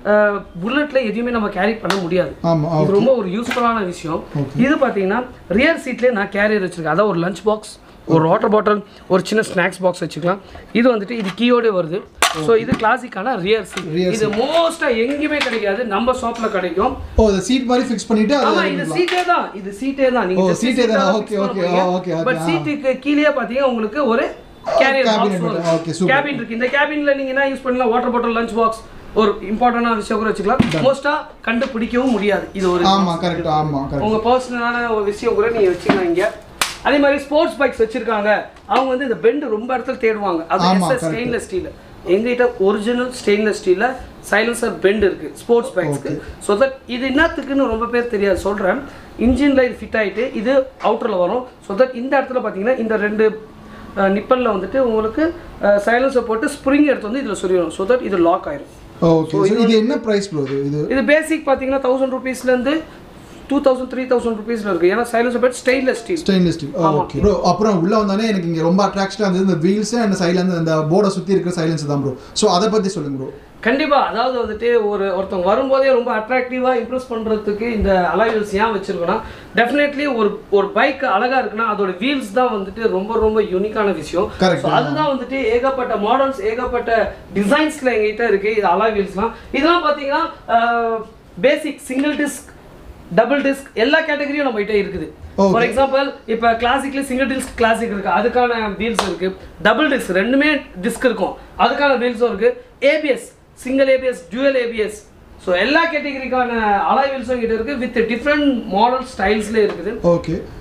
[SPEAKER 2] புல்லட்ல எதையுமே நம்ம கேரி பண்ண முடியாது
[SPEAKER 1] ஆமாம்
[SPEAKER 2] இது ரொம்ப ஒரு யூஸ்ஃபுல்லான விஷயம் இது பார்த்தீங்கன்னா ரியர் சீட்லேயே நான் கேரியர் வச்சிருக்கேன் அதாவது ஒரு லஞ்ச் பாக்ஸ் ஒரு வாட்டர் பாட்டில் ஒரு சின்ன ஸ்நாக்ஸ் பாக்ஸ் வச்சுக்கலாம் இது வந்துட்டு இது கீயோடே வருது ஸோ இது கிளாசிக்கான ரியர் சீட்
[SPEAKER 1] Rear
[SPEAKER 2] இது மோஸ்ட்டாக எங்கேயுமே கிடைக்காது நம்ம ஷாப்பில் கிடைக்கும்
[SPEAKER 1] ஓ இந்த சீட் மாதிரி ஃபிக்ஸ் பண்ணிட்டு
[SPEAKER 2] ஆமா
[SPEAKER 1] அது
[SPEAKER 2] இது சீட்டே தான் இது சீட்டே தான் நீங்க
[SPEAKER 1] ஓ,
[SPEAKER 2] just
[SPEAKER 1] சீட்டே
[SPEAKER 2] seat
[SPEAKER 1] தானா?
[SPEAKER 2] தான்
[SPEAKER 1] Okay,
[SPEAKER 2] fix
[SPEAKER 1] okay,
[SPEAKER 2] பண்ண
[SPEAKER 1] ஆ, okay,
[SPEAKER 2] போறீங்க.
[SPEAKER 1] okay,
[SPEAKER 2] But
[SPEAKER 1] ஆ.
[SPEAKER 2] சீட்டுக்கு கீழே பாத்தீங்கன்னா உங்களுக்கு ஒரு கேரியர்
[SPEAKER 1] Cabin
[SPEAKER 2] பாக்ஸ்
[SPEAKER 1] மட்டும். Okay, super.
[SPEAKER 2] கேபின் இருக்கு இந்த கேபின்ல நீங்க என்ன யூஸ் பண்ணலாம் வாட்டர் பாட்டில் லஞ்ச் பாக்ஸ் ஒரு இம்பார்ட்டன்டான விஷயம் கூட வச்சுக்கலாம் மோஸ்டா கண்டுபிடிக்கவும் முடியாது இது ஒரு
[SPEAKER 1] ஆமா கரெக்ட் ஆமா கரெக்ட்
[SPEAKER 2] உங்க பர்சனலான ஒரு விஷயம் கூட நீங்க வச்சுக்கலாம் இங்க அதே மாதிரி ஸ்போர்ட்ஸ் பைக்ஸ் வச்சிருக்காங்க அவங்க வந்து இந்த பெண்ட் ரொம்ப இடத்துல தேடுவாங்க அது
[SPEAKER 1] ஆமா,
[SPEAKER 2] எஸ்எஸ்
[SPEAKER 1] correct.
[SPEAKER 2] ஸ்டெயின்லெஸ் ஸ்டீல் எங்ககிட்ட ஒரிஜினல் ஸ்டெயின்லெஸ் ஸ்டீல்ல சைலன்சர் பெண்ட் இருக்கு ஸ்போர்ட்ஸ் பைக்ஸ்க்கு ஸோ தட் இது என்னத்துக்குன்னு ரொம்ப பேர் தெரியாது சொல்றேன் இன்ஜின்ல இது ஃபிட் ஆயிட்டு இது அவுட்டர்ல வரும் ஸோ தட் இந்த இடத்துல பாத்தீங்கன்னா இந்த ரெண்டு நிப்பல்ல வந்துட்டு உங்களுக்கு சைலன்சர் போட்டு ஸ்ப்ரிங் எடுத்து வந்து இதுல சொருகணும் ஸோ தட் இது லாக் ஆயிரும்
[SPEAKER 1] ஓகே இது என்ன பிரைஸ் ப்ரோ இது இது
[SPEAKER 2] இது பேசிக் பார்த்தீங்கன்னா தௌசண்ட் ருபீஸ்லேருந்து டூ தௌசண்ட் த்ரீ தௌசண்ட் ருபீஸில் இருக்குது ஏன்னா சைலன்சர் பெட் stainless steel
[SPEAKER 1] stainless steel okay bro அப்புறம் உள்ள வந்தானே எனக்கு இங்க ரொம்ப அட்ராக்ஷனாக இருந்தது இந்த வீல்ஸ் அண்ட் சைலன்ஸ் அந்த போர்டை சுத்தி இருக்கிற சைலன்ஸ் தான் ப்ரோ ஸோ அதை பத்தி சொல்லுங்க ப்ரோ
[SPEAKER 2] கண்டிப்பாக அதாவது வந்துட்டு ஒரு ஒருத்தவங்க வரும்போதே ரொம்ப அட்ராக்டிவாக இம்ப்ரெஸ் பண்ணுறதுக்கு இந்த அலாய்வல்ஸ் ஏன் வச்சிருக்கோன்னா டெஃபினெட்லி ஒரு ஒரு பைக் அழகாக இருக்குன்னா அதோட வீல்ஸ் தான் வந்துட்டு ரொம்ப ரொம்ப யூனிக்கான விஷயம்
[SPEAKER 1] Correct.
[SPEAKER 2] So அதுதான் வந்துட்டு ஏகப்பட்ட மாடல்ஸ் ஏகப்பட்ட டிசைன்ஸில் எங்ககிட்ட இருக்குது இது அலாய் வீல்ஸ்லாம் இதெல்லாம் பார்த்தீங்கன்னா basic single disc double disc எல்லா கேட்டகரியும் நம்ம கிட்ட இருக்குது
[SPEAKER 1] Okay.
[SPEAKER 2] ஃபார் எக்ஸாம்பிள் இப்போ கிளாசிக்ல சிங்கிள் டிஸ்க் கிளாசிக் இருக்கு அதுக்கான வீல்ஸ் இருக்கு டபுள் டிஸ்க் ரெண்டுமே டிஸ்க் இருக்கும் அதுக்கான வீல்ஸும் இருக்கு ABS single ABS dual ABS so எல்லா கேட்டகரிக்கான அலாய் வீல்ஸும் கிட்ட இருக்கு வித் டிஃப்ரெண்ட் மாடல் ஸ்டைல்ஸ்ல இருக்குது
[SPEAKER 1] ஓகே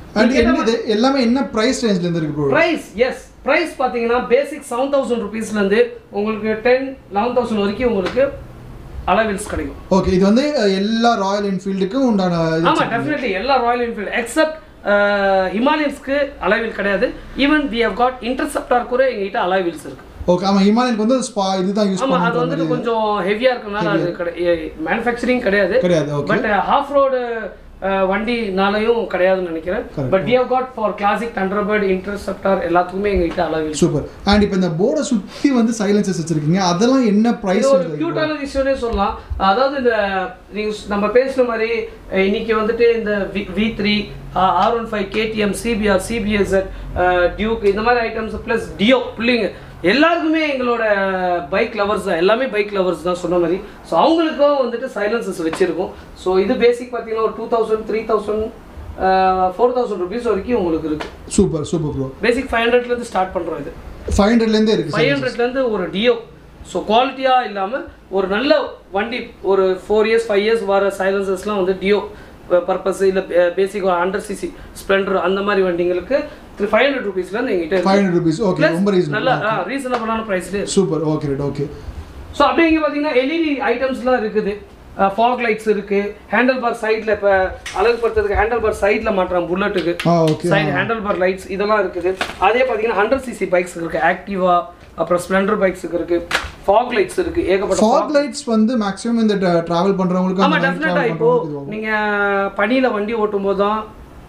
[SPEAKER 1] அண்ட் என்ன இது எல்லாமே என்ன பிரைஸ் ரேஞ்ச்ல இருந்து இருக்கு ப்ரோ
[SPEAKER 2] ப்ரைஸ் எஸ் ப்ரைஸ் பார்த்தீங்கன்னா பேசிக் செவன் தௌசண்ட் ருபீஸ்லேருந்து உங்களுக்கு டென் லெவன் தௌசண்ட் வரைக்கும் உங்களுக்கு அலவெல்ஸ் கிடைக்கும்
[SPEAKER 1] ஓகே இது வந்து அஹ், எல்லா ராயல் என்ஃபீல்டுக்கும் உண்டான இது
[SPEAKER 2] ஆமா டெஃபினெட்லி எல்லா ராயல் என்ஃபீல்டு எக்ஸப்ட் ஹிமாலயன்ஸ்க்கு அலைவில் கிடையாது even we have got Interceptor கூட எங்ககிட்ட அலைவில்ஸ் இருக்கு
[SPEAKER 1] ஓகே ஆமா ஹிமாலயனுக்கு வந்து ஸ்பா இதுதான் யூஸ்
[SPEAKER 2] ஆமா அது
[SPEAKER 1] பண்ணுறது
[SPEAKER 2] வந்துட்டு கொஞ்சம் ஹெவியா இருக்கனால அது மேனுஃபேக்சரிங் கிடையாது
[SPEAKER 1] கிடையாது ஓகே
[SPEAKER 2] பட் ஹாஃப் ரோடு வண்டினாலையும் கிடையாதுன்னு நினைக்கிறேன்
[SPEAKER 1] Correct.
[SPEAKER 2] But we have got for classic Thunderbird Interceptor எல்லாத்துக்குமே எங்ககிட்ட அலைவில்
[SPEAKER 1] சூப்பர் அண்ட் இப்போ இந்த போர்டை சுத்தி வந்து சைலன்சஸ் வச்சிருக்கீங்க அதெல்லாம் என்ன பிரைஸ்
[SPEAKER 2] இது ஒரு கியூட்டான விஷயம்னே சொல்லலாம் அதாவது இந்த நீங்க ஸ்- நம்ம பேசுன மாதிரி அஹ், இன்னைக்கு வந்துட்டு இந்த V three R one five KTM CBR சிபிஎஸ்எட் டியூக் இந்த மாதிரி ஐட்டம்ஸ் ப்ளஸ் டியோ பிள்ளைங்க எல்லாருக்குமே எங்களோட பைக் லவர்ஸ் தான் எல்லாமே பைக் லவர்ஸ் தான் சொன்ன மாதிரி ஸோ அவங்களுக்கும் வந்துட்டு சைலன்சஸ் வச்சிருக்கோம் ஸோ இது பேசிக் பார்த்தீங்கன்னா ஒரு two thousand three thousand four thousand rupees வரைக்கும் உங்களுக்கு இருக்கு
[SPEAKER 1] super super bro
[SPEAKER 2] basic five ஹண்ட்ரட்லேருந்து ஸ்டார்ட் பண்ணுறோம் இது
[SPEAKER 1] ஃபைவ் ஹண்ட்ரட்லேருந்தே இருக்கு
[SPEAKER 2] ஃபைவ் ஹண்ட்ரட்லேருந்து ஒரு டியோ ஸோ குவாலிட்டியாக இல்லாமல் ஒரு நல்ல வண்டி ஒரு ஃபோர் இயர்ஸ் ஃபைவ் இயர்ஸ் வர சைலன்சஸ்லாம் வந்து டியோ பர்பஸ் இல்லை பேசிக் ஹண்ட்ரட் சிசி ஸ்ப்ளெண்டர் அந்த மாதிரி வண்டிங்களுக்கு த்ரீ ஃபைவ் ஹண்ட்ரட் ருபீஸ்லேருந்து எங்கிட்ட
[SPEAKER 1] ஃபைவ் ஹண்ட்ரட் ருபீஸ் ஓகே ரொம்ப
[SPEAKER 2] இருக்கு நல்ல
[SPEAKER 1] ரீசனபிள்
[SPEAKER 2] ரீசனபிளான ப்ரைஸ்லேயே
[SPEAKER 1] super okay right okay
[SPEAKER 2] so அப்படியே இங்கே பார்த்தீங்கன்னா எல்இடி ஐட்டம்ஸ்லாம் இருக்குது ஃபாக் லைட்ஸ் இருக்கு ஹேண்டில் பார் சைடில் இப்போ அழகுபடுத்துறதுக்கு ஹேண்டில் பார் சைடில் மாட்டுறான் புல்லட்டுக்கு
[SPEAKER 1] ஆ okay
[SPEAKER 2] side handlebar lights இதெல்லாம் இருக்குது அதே பார்த்தீங்கன்னா ஹண்ட்ரட் சிசி பைக்ஸ் இருக்கு ஆக்டிவா அப்புறம் ஸ்ப்ளெண்டர் பைக்ஸுக்கு இருக்கு ஃபாக் லைட்ஸ் இருக்கு ஏகப்பட்ட
[SPEAKER 1] ஃபாக் லைட்ஸ் வந்து மேக்ஸிமம் இந்த டிராவல் பண்றவங்களுக்கு
[SPEAKER 2] ஆமா
[SPEAKER 1] அந்த night
[SPEAKER 2] டெஃபினட்டா
[SPEAKER 1] travel
[SPEAKER 2] இப்போ
[SPEAKER 1] பண்றவங்களுக்கு இது ஆகும்.
[SPEAKER 2] நீங்க பனியில வண்டி ஓட்டும் போது தான்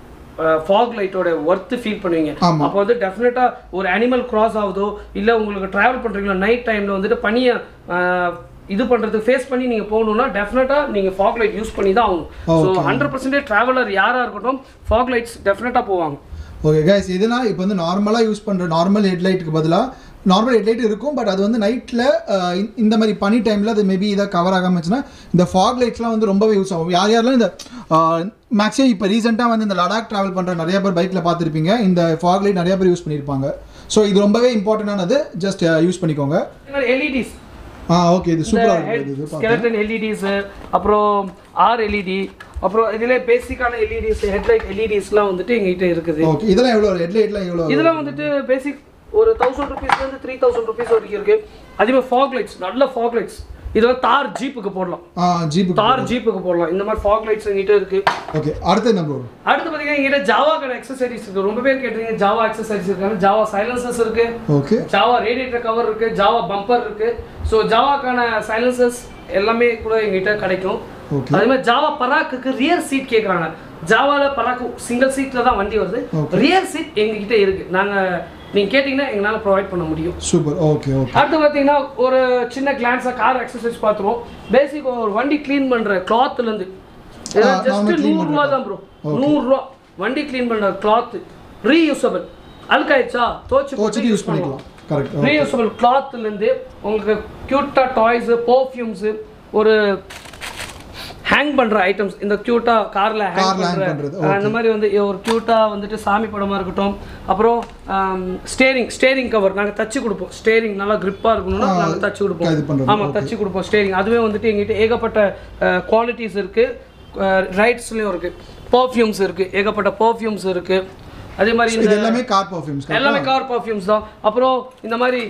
[SPEAKER 2] ஃபாக் லைட்டோட ஒர்த்து ஃபீல் பண்ணுவீங்க
[SPEAKER 1] ஆமா.
[SPEAKER 2] அப்போ வந்து டெஃபினட்டா ஒரு அனிமல் கிராஸ் ஆகுதோ இல்ல உங்களுக்கு டிராவல் பண்றீங்களா நைட் டைம்ல வந்துட்டு பனியை அஹ், இது பண்றதுக்கு ஃபேஸ் பண்ணி நீங்க போகணும்னா டெஃபினட்டா நீங்க ஃபாக் லைட் யூஸ் பண்ணி தான் ஆகணும் so
[SPEAKER 1] Okay.
[SPEAKER 2] Hundred percentage traveller யாரா இருக்கட்டும் ஃபாக் லைட்ஸ் டெஃபினட்டா போவாங்க
[SPEAKER 1] ஓகே கைஸ் இதெல்லாம் இப்போ வந்து நார்மலாக யூஸ் பண்ணுற நார்மல் ஹெட்லைட்டுக்கு பதிலாக நார்மல் ஹெட்லைட் இருக்கும் பட் அது வந்து நைட்டில் இந்த மாதிரி பனி டைமில் அது மேபி இதை கவர் ஆகாம இருந்துச்சுன்னா இந்த ஃபாக் லைட்ஸ்லாம் வந்து ரொம்பவே யூஸ் ஆகும் யார் யாரெல்லாம் இந்த மேக்ஸிமம் இப்போ ரீசெண்டாக வந்து இந்த லடாக் ட்ராவல் பண்ணுற நிறைய பேர் பைக்கில் பார்த்துருப்பீங்க இந்த ஃபாக் லைட் நிறைய பேர் யூஸ் பண்ணியிருப்பாங்க ஸோ இது ரொம்பவே இம்பார்ட்டண்டானது ஜஸ்ட் யூஸ் பண்ணிக்கோங்க
[SPEAKER 2] எல்இடிஸ்
[SPEAKER 1] ஆ ஓகே இது சூப்பராக இருக்குது இது பார்த்தா.
[SPEAKER 2] ஸ்கெலட்டன் எல்இடிஸ் அப்புறம் ஆர் எல்இடி அப்புறம் இதுல பேசிக்கான எல்இடிஸ் ஹெட்லைட் எல்இடிஸ்லாம் வந்துட்டு எங்ககிட்ட இருக்குது
[SPEAKER 1] ஓகே இதெல்லாம் எவ்வளோ ஹெட்லைட்லாம் எவ்வளோ
[SPEAKER 2] இதெல்லாம் வந்துட்டு பேசிக் ஒரு தௌசண்ட் ருபீஸ்லேருந்து த்ரீ தௌசண்ட் ருபீஸ் வரைக்கும் இருக்கு அதே மாதிரி ஃபாக் லைட்ஸ் நல்ல ஃபாக் லைட்ஸ் இதெல்லாம் தார் ஜீப்புக்கு போடலாம்
[SPEAKER 1] ஆ ஜீப்பு
[SPEAKER 2] தார் ஜீப்புக்கு போடலாம் இந்த மாதிரி ஃபாக் லைட்ஸ் எங்கிட்ட இருக்கு
[SPEAKER 1] ஓகே அடுத்து என்ன ப்ரோ
[SPEAKER 2] அடுத்து பார்த்தீங்கன்னா எங்கிட்ட ஜாவாக்கான எக்ஸசரிஸ் இருக்கு ரொம்ப பேர் கேட்டீங்க ஜாவா எக்ஸசரிஸ் இருக்காங்க ஜாவா சைலன்சஸ் இருக்கு
[SPEAKER 1] ஓகே
[SPEAKER 2] ஜாவா ரேடியேட்டர் கவர் இருக்கு ஜாவா பம்பர் இருக்கு ஸோ ஜாவாக்கான சைலன்சஸ் எல்லாமே கூட எங்கிட்ட கிடைக்கும்
[SPEAKER 1] ஓகே
[SPEAKER 2] அதே மாதிரி ஜாவா பராக்குக்கு ரியர் சீட் கேட்குறாங்க ஜாவால பராக்கு சிங்கிள் சீட்ல தான் வண்டி வருது
[SPEAKER 1] Okay.
[SPEAKER 2] ரியர் சீட் எங்ககிட்ட இருக்கு நாங்க நீங்க கேட்டிங்கன்னா எங்களால் ப்ரொவைட் பண்ண முடியும்
[SPEAKER 1] சூப்பர் ஓகே ஓகே
[SPEAKER 2] அடுத்து பார்த்தீங்கன்னா ஒரு சின்ன கிளான்ஸாக கார் எக்ஸசைஸ் பார்த்துருவோம் பேசிக் ஒரு வண்டி க்ளீன் பண்ணுற கிளாத்துலேருந்து
[SPEAKER 1] ஆ,
[SPEAKER 2] ஜஸ்ட்
[SPEAKER 1] நாம clean
[SPEAKER 2] நூறுரூவா
[SPEAKER 1] பண்றது.
[SPEAKER 2] தான் ப்ரோ நூறுரூவா வண்டி க்ளீன் பண்ணுற கிளாத்து ரீயூசபிள் அழுக்காயிடுச்சா தோச்சு
[SPEAKER 1] வச்சுட்டு யூஸ் பண்ணிக்கலாம் கரெக்ட்
[SPEAKER 2] ரீயூசபிள் கிளாத்லேருந்து உங்களுக்கு க்யூட்டாக டாய்ஸு பர்ஃப்யூம்ஸு ஒரு ஹேங் பண்ணுற ஐட்டம்ஸ் இந்த க்யூட்டாக காரில் ஹேங்
[SPEAKER 1] Car ல hang
[SPEAKER 2] பண்ணுற
[SPEAKER 1] பண்றது,
[SPEAKER 2] அந்த மாதிரி வந்து ஒரு க்யூட்டாக வந்துட்டு சாமி படமாக இருக்கட்டும் அப்புறம் ஸ்டேரிங் ஸ்டேரிங் கவர் நாங்கள் தச்சு கொடுப்போம் ஸ்டேரிங் நல்லா grip-ஆ இருக்கணும்னா
[SPEAKER 1] ஆ,
[SPEAKER 2] நாங்கள் தச்சு
[SPEAKER 1] இது
[SPEAKER 2] கொடுப்போம்
[SPEAKER 1] பண்றது,
[SPEAKER 2] ஆமாம் தச்சு கொடுப்போம் ஸ்டேரிங் அதுவே வந்துட்டு எங்கிட்ட ஏகப்பட்ட குவாலிட்டிஸ் இருக்குது ரைட்ஸ்லேயும் இருக்குது பர்ஃப்யூம்ஸ் இருக்குது ஏகப்பட்ட பர்ஃப்யூம்ஸ் இருக்குது அதே மாதிரி
[SPEAKER 1] இது
[SPEAKER 2] இந்த
[SPEAKER 1] எல்லாமே கார் பர்ஃப்யூம்ஸ்
[SPEAKER 2] எல்லாமே கார் பர்ஃப்யூம்ஸ் தான் அப்புறம் இந்த மாதிரி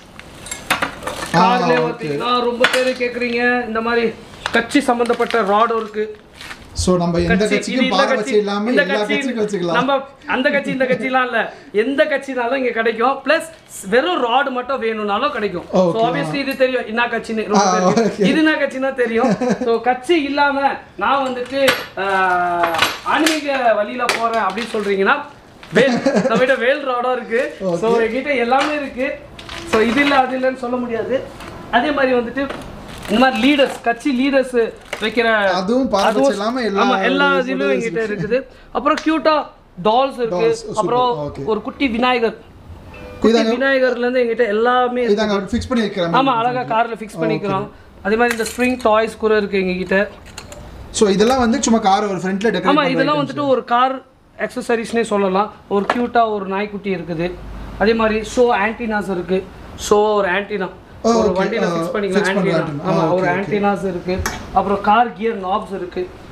[SPEAKER 2] கார்ல பார்த்தீங்கன்னா ரொம்ப பேர் கேக்குறீங்க இந்த மாதிரி கட்சி சம்பந்தப்பட்ட ராடும் இருக்கு
[SPEAKER 1] ஸோ நம்ம எந்த
[SPEAKER 2] கட்சி, இது
[SPEAKER 1] கட்சிக்கும்
[SPEAKER 2] இந்த
[SPEAKER 1] பார
[SPEAKER 2] கட்சி,
[SPEAKER 1] வச்சு இல்லாம
[SPEAKER 2] இந்த
[SPEAKER 1] எல்லா
[SPEAKER 2] கட்சி,
[SPEAKER 1] கட்சிக்கும் வச்சுக்கலாம்
[SPEAKER 2] நம்ம அந்த கட்சி இந்த கட்சிலாம் இல்ல எந்த கட்சினாலும் இங்க கிடைக்கும் பிளஸ் வெறும் ராடு மட்டும் வேணும்னாலும் கிடைக்கும் ஸோ
[SPEAKER 1] Okay.
[SPEAKER 2] ஆப்வியஸ்லி இது தெரியும் என்ன கட்சின்னு ரொம்ப
[SPEAKER 1] ஆ,
[SPEAKER 2] பேருக்கு.
[SPEAKER 1] okay.
[SPEAKER 2] இது என்ன கட்சினா தெரியும் ஸோ கட்சி இல்லாம நான் வந்துட்டு ஆஹ், ஆன்மீக வழியில போறேன் அப்படின்னு சொல்றீங்கன்னா வேல் நம்மகிட்ட வேல் ராடும் இருக்கு ஸோ எங்கிட்ட எல்லாமே இருக்கு ஸோ இது இல்லை அது இல்லைன்னு சொல்ல முடியாது அதே மாதிரி வந்துட்டு இந்த மாதிரி லீடர்ஸ் கட்சி லீடர்ஸ் வைக்கிற
[SPEAKER 1] அதுவும் பாரபட்சம்
[SPEAKER 2] அதுவும்
[SPEAKER 1] இல்லாம எல்லா
[SPEAKER 2] ஆமா எல்லா
[SPEAKER 1] ஒரு
[SPEAKER 2] இதுலயும்
[SPEAKER 1] photos
[SPEAKER 2] எங்கிட்ட இருக்குது அப்புறம் கியூட்டா டால்ஸ் இருக்கு
[SPEAKER 1] Dolls, super,
[SPEAKER 2] அப்புறம்
[SPEAKER 1] okay.
[SPEAKER 2] ஒரு குட்டி விநாயகர் குட்டி
[SPEAKER 1] இதாங்க-
[SPEAKER 2] விநாயகர்ல இருந்து எங்கிட்ட எல்லாமே இருக்கு.
[SPEAKER 1] இதாங்க ஃபிக்ஸ் பண்ணி வைக்கிறேன்
[SPEAKER 2] ஆமா அழகா கார்ல ஃபிக்ஸ் பண்ணிக்கிறோம் அதே மாதிரி இந்த ஸ்ப்ரிங் டாய்ஸ் கூட இருக்கு எங்க கிட்ட
[SPEAKER 1] ஸோ இதெல்லாம் வந்து சும்மா கார் ஒரு ஃப்ரண்ட்ல
[SPEAKER 2] ஆமா
[SPEAKER 1] டெக்கரேட்
[SPEAKER 2] இதெல்லாம் வந்துட்டு ஒரு கார் எக்ஸசரிஸ்னே சொல்லலாம் ஒரு கியூட்டா ஒரு நாய்க்குட்டி இருக்குது அதே மாதிரி ஷோ ஆன்டினாஸ் இருக்கு ஷோ ஒரு ஆன்டினா
[SPEAKER 1] Oh,
[SPEAKER 2] ஒரு
[SPEAKER 1] okay.
[SPEAKER 2] வண்டியில
[SPEAKER 1] Uh,
[SPEAKER 2] ஃபிக்ஸ்
[SPEAKER 1] fix
[SPEAKER 2] பண்ணிக்கலாம்
[SPEAKER 1] பண்ற
[SPEAKER 2] ஆன்டினா
[SPEAKER 1] antenna.
[SPEAKER 2] ஆமா
[SPEAKER 1] Ah,
[SPEAKER 2] ஒரு
[SPEAKER 1] okay, okay.
[SPEAKER 2] ஆன்டினாஸ் இருக்கு அப்புறம் கார் கியர் நாப்ஸ் இருக்கு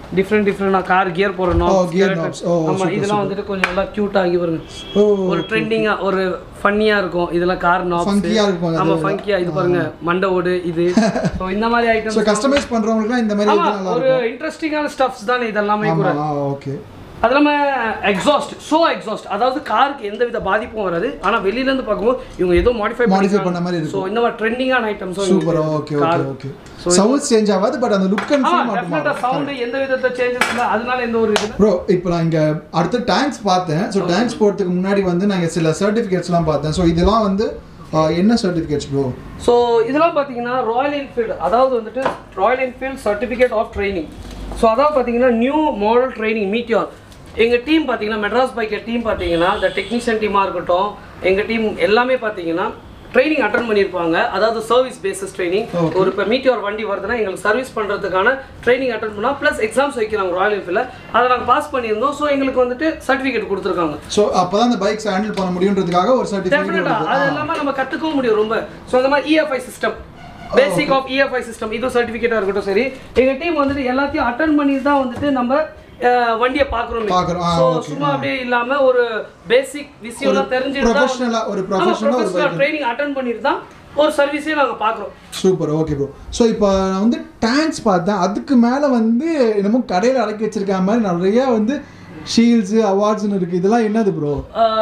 [SPEAKER 2] டிஃப்ரெண்ட் டிஃப்ரெண்டாக கார் கியர் போகிற
[SPEAKER 1] Oh,
[SPEAKER 2] knobs
[SPEAKER 1] gear knobs. Oh,
[SPEAKER 2] ஆமாம்
[SPEAKER 1] super,
[SPEAKER 2] இதெல்லாம் வந்துட்டு கொஞ்சம் நல்லா க்யூட்டாக ஆகி வருங்க
[SPEAKER 1] ஓ
[SPEAKER 2] ஒரு ட்ரெண்டிங்காக ஒரு ஃபன்னியாக இருக்கும் இதெல்லாம் கார் நாப்ஸ்
[SPEAKER 1] ஃபங்கியாக இருக்கும் அது
[SPEAKER 2] ஆமாம் ஃபங்கியாக இது பாருங்க மண்டை ஓடு இது ஸோ இந்த மாதிரி
[SPEAKER 1] ஸோ
[SPEAKER 2] ஐட்டம்ஸ்
[SPEAKER 1] கஸ்டமைஸ் பண்றவங்களுக்குலாம் இந்த மாதிரி
[SPEAKER 2] ஆமா
[SPEAKER 1] இது நல்லா
[SPEAKER 2] ஒரு இன்ட்ரெஸ்டிங்கான ஸ்டஃப்ஸ் தானே இதெல்லாமே கூட
[SPEAKER 1] ஆமா ஓகே
[SPEAKER 2] அது இல்லாமல் எக்ஸாஸ்ட் ஷோ எக்ஸாஸ்ட் அதாவது காருக்கு எந்த வித பாதிப்பும் வராது ஆனால் வெளியிலேருந்து பார்க்கும்போது இவங்க ஏதோ மாடிஃபை
[SPEAKER 1] மாடிஃபை பண்ண மாதிரி இருக்கும்
[SPEAKER 2] ஸோ இந்த மாதிரி ட்ரெண்டிங்கான ஐட்டம்ஸும்
[SPEAKER 1] super okay okay okay sound change ஆகாது பட் அந்த லுக் அண்ட்
[SPEAKER 2] ஆமா
[SPEAKER 1] ஃபீல் மட்டும்
[SPEAKER 2] டெஃபினட்டாக சவுண்டு எந்த விதத்தை சேஞ்சஸ் இல்லை அதனால எந்த ஒரு இது
[SPEAKER 1] ப்ரோ இப்போ நான் இங்கே அடுத்த டேங்க்ஸ் பார்த்தேன் ஸோ டேங்க்ஸ் போகிறதுக்கு முன்னாடி வந்து நாங்கள் சில சர்டிஃபிகேட்ஸ்லாம் பார்த்தேன் ஸோ இதெல்லாம் வந்து ஆஹ், என்ன சர்டிஃபிகேட்ஸ் ப்ரோ
[SPEAKER 2] ஸோ இதெல்லாம் பார்த்தீங்கன்னா ராயல் என்ஃபீல்டு அதாவது வந்துட்டு Royal Enfield certificate of training so அதாவது பார்த்தீங்கன்னா நியூ மாடல் ட்ரைனிங் மீட்டியார் எங்கள் டீம் பார்த்தீங்கன்னா மெட்ராஸ் பைக்கர் டீம் பார்த்தீங்கன்னா இந்த டெக்னீஷியன் டீமாக இருக்கட்டும் எங்கள் டீம் எல்லாமே பார்த்தீங்கன்னா ட்ரைனிங் அட்டன் பண்ணியிருப்பாங்க அதாவது சர்வீஸ் பேசிஸ் ட்ரைனிங்
[SPEAKER 1] Okay.
[SPEAKER 2] ஒரு இப்போ மீட்டியோர் வண்டி வருதுன்னா எங்களுக்கு சர்வீஸ் பண்ணுறதுக்கான ட்ரைனிங் அட்டன் பண்ணால் ப்ளஸ் எக்ஸாம்ஸ் வைக்கிறாங்க ராயல் என்ஃபீல்டில் அதை நாங்கள் பாஸ் பண்ணியிருந்தோம் ஸோ எங்களுக்கு வந்துட்டு சர்டிஃபிகேட் கொடுத்துருக்காங்க
[SPEAKER 1] ஸோ அப்போ தான் அந்த பைக்ஸ் ஹேண்டில் பண்ண முடியுன்றதுக்காக ஒரு சர்டிஃபிகேட்
[SPEAKER 2] டெஃபினட்டா அது எல்லாமே நம்ம கத்துக்கவும் முடியும் ரொம்ப ஸோ அந்த மாதிரி EFI system basic of EFI system இது சர்டிஃபிகேட்டாக இருக்கட்டும் சரி எங்க டீம் வந்துட்டு எல்லாத்தையும் அட்டன் பண்ணி தான் வந்துட்டு நம்ம அஹ், வண்டியை பார்க்குறோம்
[SPEAKER 1] பார்க்குறோம். ஆ,
[SPEAKER 2] ஸோ
[SPEAKER 1] okay.
[SPEAKER 2] சும்மா அப்படியே இல்லாம ஒரு பேசிக் விஷயம்லாம் தெரிஞ்சுட்டு தான்
[SPEAKER 1] ப்ரொஃபஷனலா ஒரு ப்ரொஃபஷனலாக ஒரு பைக்
[SPEAKER 2] ட்ரைனிங் அட்டன் பண்ணிட்டு தான் ஒரு சர்வீஸே நாங்க பார்க்குறோம்
[SPEAKER 1] சூப்பர் ஓகே ப்ரோ ஸோ இப்போ நான் வந்து டேங்க்ஸ் பார்த்தேன் அதுக்கு மேலே வந்து என்னமோ கடையில் அடக்கி வச்சிருக்க மாதிரி நிறைய வந்து ஷீல்ட்ஸு அவார்ட்ஸ்னு இருக்குது இதெல்லாம் என்னது ப்ரோ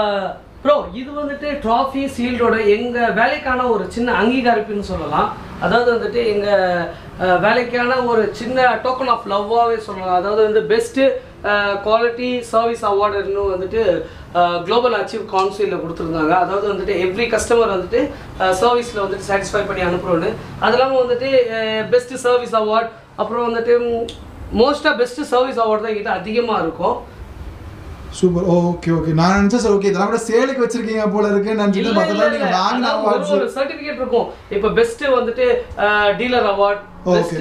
[SPEAKER 2] ப்ரோ இது வந்துட்டு ட்ராஃபி சீல்டோட எங்க வேலைக்கான ஒரு சின்ன அங்கீகரிப்புன்னு சொல்லலாம் அதாவது வந்துட்டு எங்க அஹ், வேலைக்கான ஒரு சின்ன டோக்கன் ஆஃப் லவ்வாகவே சொல்லலாம் அதாவது வந்து பெஸ்ட்டு குவாலிட்டி சர்வீஸ் அவார்டுன்னு வந்துட்டு குளோபல் அச்சீவ் கவுன்சிலில் கொடுத்துருந்தாங்க அதாவது வந்துட்டு எவ்ரி கஸ்டமர் வந்துட்டு சர்வீஸில் வந்துட்டு சாட்டிஸ்ஃபை பண்ணி அனுப்புகிறோன்னு அது இல்லாமல் வந்துட்டு பெஸ்ட்டு சர்வீஸ் அவார்ட் அப்புறம் வந்துட்டு மோஸ்ட்டாக பெஸ்ட்டு சர்வீஸ் அவார்டு தான் எங்கிட்ட அதிகமாக இருக்கும்
[SPEAKER 1] சூப்பர் ஓகே ஓகே நான் நினச்சேன் சார் ஓகே இதெல்லாம் கூட சேலுக்கு வச்சிருக்கீங்க போல இருக்கு நினச்சிட்டு
[SPEAKER 2] இல்ல, இல்ல,
[SPEAKER 1] மற்றெல்லாம்
[SPEAKER 2] இல்ல.
[SPEAKER 1] நீங்கள் வாங்கின
[SPEAKER 2] அதாவது
[SPEAKER 1] அவார்ட்ஸ்
[SPEAKER 2] ஒரு சர்டிபிகேட் இருக்கும் இப்போ பெஸ்ட் வந்துட்டு dealer award
[SPEAKER 1] Okay.
[SPEAKER 2] Best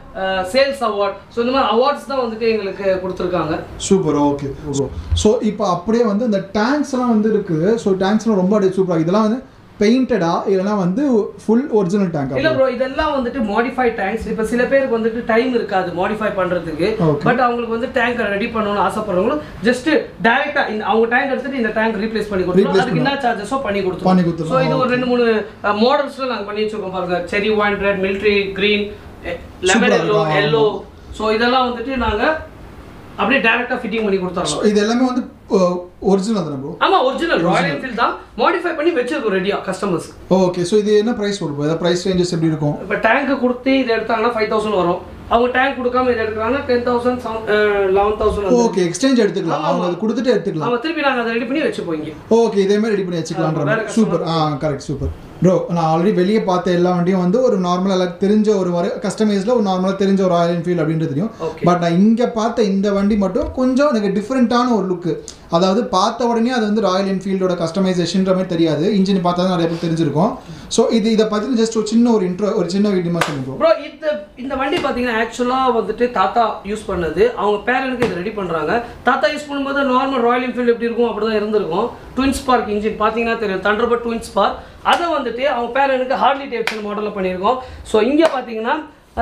[SPEAKER 2] sales award so இந்த மாதிரி அவார்ட்ஸ் தான் வந்துட்டு எங்களுக்கு கொடுத்துருக்காங்க
[SPEAKER 1] சூப்பர் ஓகே ஸோ இப்போ அப்படியே வந்து இந்த டேங்க்ஸ்லாம் வந்து இருக்குது ஸோ டேங்க்ஸ்லாம் ரொம்ப அப்படியே சூப்பராக இதெல்லாம் வந்து பெயிண்டடா இல்லைனா வந்து ஃபுல் ஒரிஜினல் டேங்க்
[SPEAKER 2] இல்ல ப்ரோ இதெல்லாம் வந்துட்டு மாடிஃபை டேங்க்ஸ் இப்போ சில பேருக்கு வந்துட்டு டைம் இருக்காது மாடிஃபை பண்றதுக்கு
[SPEAKER 1] Okay.
[SPEAKER 2] பட் அவங்களுக்கு வந்து டேங்க் ரெடி பண்ணணும்னு ஆசைப்படுறவங்களும் ஜஸ்ட் டைரக்டா இந்த அவங்க டேங்க் எடுத்துட்டு இந்த டேங்க் ரீப்ளேஸ் பண்ணி கொடுத்துருவோம்
[SPEAKER 1] Replace
[SPEAKER 2] அதுக்கு என்ன சார்ஜஸோ பண்ணி
[SPEAKER 1] பண்ணி
[SPEAKER 2] கொடுத்துருவோம்
[SPEAKER 1] கொடுத்துருவோம்.
[SPEAKER 2] ஸோ இது ஒரு ரெண்டு மூணு மாடல்ஸ்ல நாங்க பண்ணி வச்சிருக்கோம் பாருங்க cherry wine red military green lemon
[SPEAKER 1] Super-ஆ
[SPEAKER 2] எல்லோ
[SPEAKER 1] இருக்கும்.
[SPEAKER 2] எல்லோ ஸோ இதெல்லாம் வந்துட்டு நாங்க அப்படியே டைரக்டா ஃபிட்டிங் பண்ணி கொடுத்துறோம்
[SPEAKER 1] ஸோ இது எல்லாமே வந்து ஒரிஜினல் தானே ப்ரோ
[SPEAKER 2] ஆமா ஒரிஜினல் ராயல் என்ஃபீல்ட் தான் மாடிஃபை பண்ணி வச்சிருக்கோம் ரெடியா கஸ்டமர்ஸ்
[SPEAKER 1] ஓகே ஸோ இது என்ன ப்ரைஸ் வரும் ஏதாவது ப்ரைஸ் ரேஞ்சஸ் எப்படி இருக்கும்
[SPEAKER 2] இப்போ டேங்க் கொடுத்து இதை எடுத்தாங்கன்னா ஃபைவ் தௌசண்ட் வரும் அவங்க டேங்க் கொடுக்காம இதை எடுக்கிறாங்கன்னா ten thousand eleven thousand
[SPEAKER 1] okay exchange எடுத்துக்கலாம் அவங்க அது கொடுத்துட்டு எடுத்துக்கலாம்
[SPEAKER 2] நம்ம திருப்பி நாங்கள் அதை ரெடி பண்ணி வச்சுப்போம் இங்கே
[SPEAKER 1] ஓகே இதே மாதிரி ரெடி பண்ணி வச்சுக்கலான்ற
[SPEAKER 2] வேற
[SPEAKER 1] மாதிரி சூப்பர் ஆ கரெக்ட் சூப்பர் ப்ரோ நான் ஆல்ரெடி வெளியே பார்த்த எல்லா வண்டியும் வந்து ஒரு நார்மலாக எல்லாருக்கும் தெரிஞ்ச ஒரு வர கஸ்டமைஸில் ஒரு நார்மலாக தெரிஞ்ச ஒரு ராயல் என்ஃபீல்ட் அப்படின்றது தெரியும்
[SPEAKER 2] Okay.
[SPEAKER 1] பட் நான் இங்கே பார்த்த இந்த வண்டி மட்டும் கொஞ்சம் எனக்கு டிஃப்ரெண்ட்டான ஒரு லுக்கு அதாவது பார்த்த உடனே அது வந்து ராயல் என்ஃபீல்டோட கஸ்டமைசேஷன்ற மாதிரி தெரியாது இன்ஜின் பார்த்தா தான் நிறைய பேர் தெரிஞ்சிருக்கும் ஸோ இது இதை பற்றின ஜஸ்ட் ஒரு சின்ன ஒரு இன்ட்ரோ ஒரு சின்ன வீடியோ சொல்லுங்க
[SPEAKER 2] ப்ரோ இந்த இந்த வண்டி பார்த்தீங்கன்னா ஆக்சுவலாக வந்துட்டு தாத்தா யூஸ் பண்ணது அவங்க பேரனுக்கு இதை ரெடி பண்ணுறாங்க தாத்தா யூஸ் பண்ணும்போது நார்மல் ராயல் என்ஃபீல்டு எப்படி இருக்கும் அப்படி தான் இருந்திருக்கும் ட்வின் ஸ்பார்க் இன்ஜின் பார்த்தீங்கன்னா தெரியும் தண்டர்பர்ட் ட்வின் ஸ்பார்க் அதை வந்துட்டு அவங்க பேரனுக்கு ஹார்லி டேவிட்சன் மாடலில் பண்ணியிருக்கோம் ஸோ இங்கே பார்த்தீங்கன்னா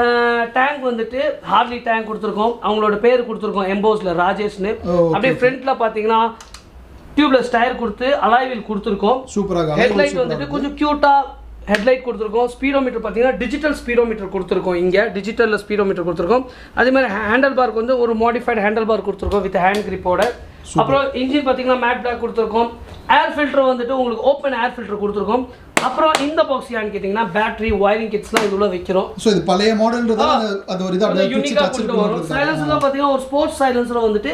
[SPEAKER 2] டேங்க் வந்துட்டு ஹார்லி டேங்க் கொடுத்துருக்கோம் அவங்களோட பேர் கொடுத்துருக்கோம் எம்போஸ்ல ராஜேஷ்னு
[SPEAKER 1] okay.
[SPEAKER 2] அப்படியே ஃப்ரண்ட்ல பார்த்தீங்கன்னா டியூப்லெஸ் டயர் கொடுத்து அலாய்வில் கொடுத்துருக்கோம்
[SPEAKER 1] சூப்பராக
[SPEAKER 2] ஹெட்லைட் வந்துட்டு கொஞ்சம் க்யூட்டா ஹெட்லைட் கொடுத்துருக்கோம் ஸ்பீடோமீட்டர் பார்த்தீங்கன்னா டிஜிட்டல் ஸ்பீடோமீட்டர் கொடுத்துருக்கோம் இங்கே டிஜிட்டலில் ஸ்பீடோமீட்டர் கொடுத்துருக்கோம் அதே மாதிரி ஹேண்டல் பார்க்கு வந்து ஒரு மாடிஃபைடு ஹேண்டல் பார் கொடுத்துருக்கோம் வித் ஹேண்ட் கிரிப்போட அப்புறம் இன்ஜின் பார்த்தீங்கன்னா மேட் பிளாக் கொடுத்துருக்கோம் ஏர் ஃபில்டர் வந்துட்டு உங்களுக்கு ஓப்பன் ஏர் ஃபில்டர் கொடுத்துருக்கோம் அப்புறம் இந்த பாக்ஸ் யான்னு கேட்டிங்கன்னா பேட்டரி ஒயரிங் கிட்ஸ்லாம் இது உள்ள வைக்கிறோம்
[SPEAKER 1] ஸோ இது பழைய மாடல்ன்றதால அது- அது ஒரு இது அப்படியே பிடிச்சி
[SPEAKER 2] யூனிக்காக கொண்டு வரும்
[SPEAKER 1] வச்சிருக்கணும்
[SPEAKER 2] சைலன்ஸ்லாம் பார்த்தீங்கன்னா ஒரு ஸ்போர்ட்ஸ் சைலன்ஸில் வந்துட்டு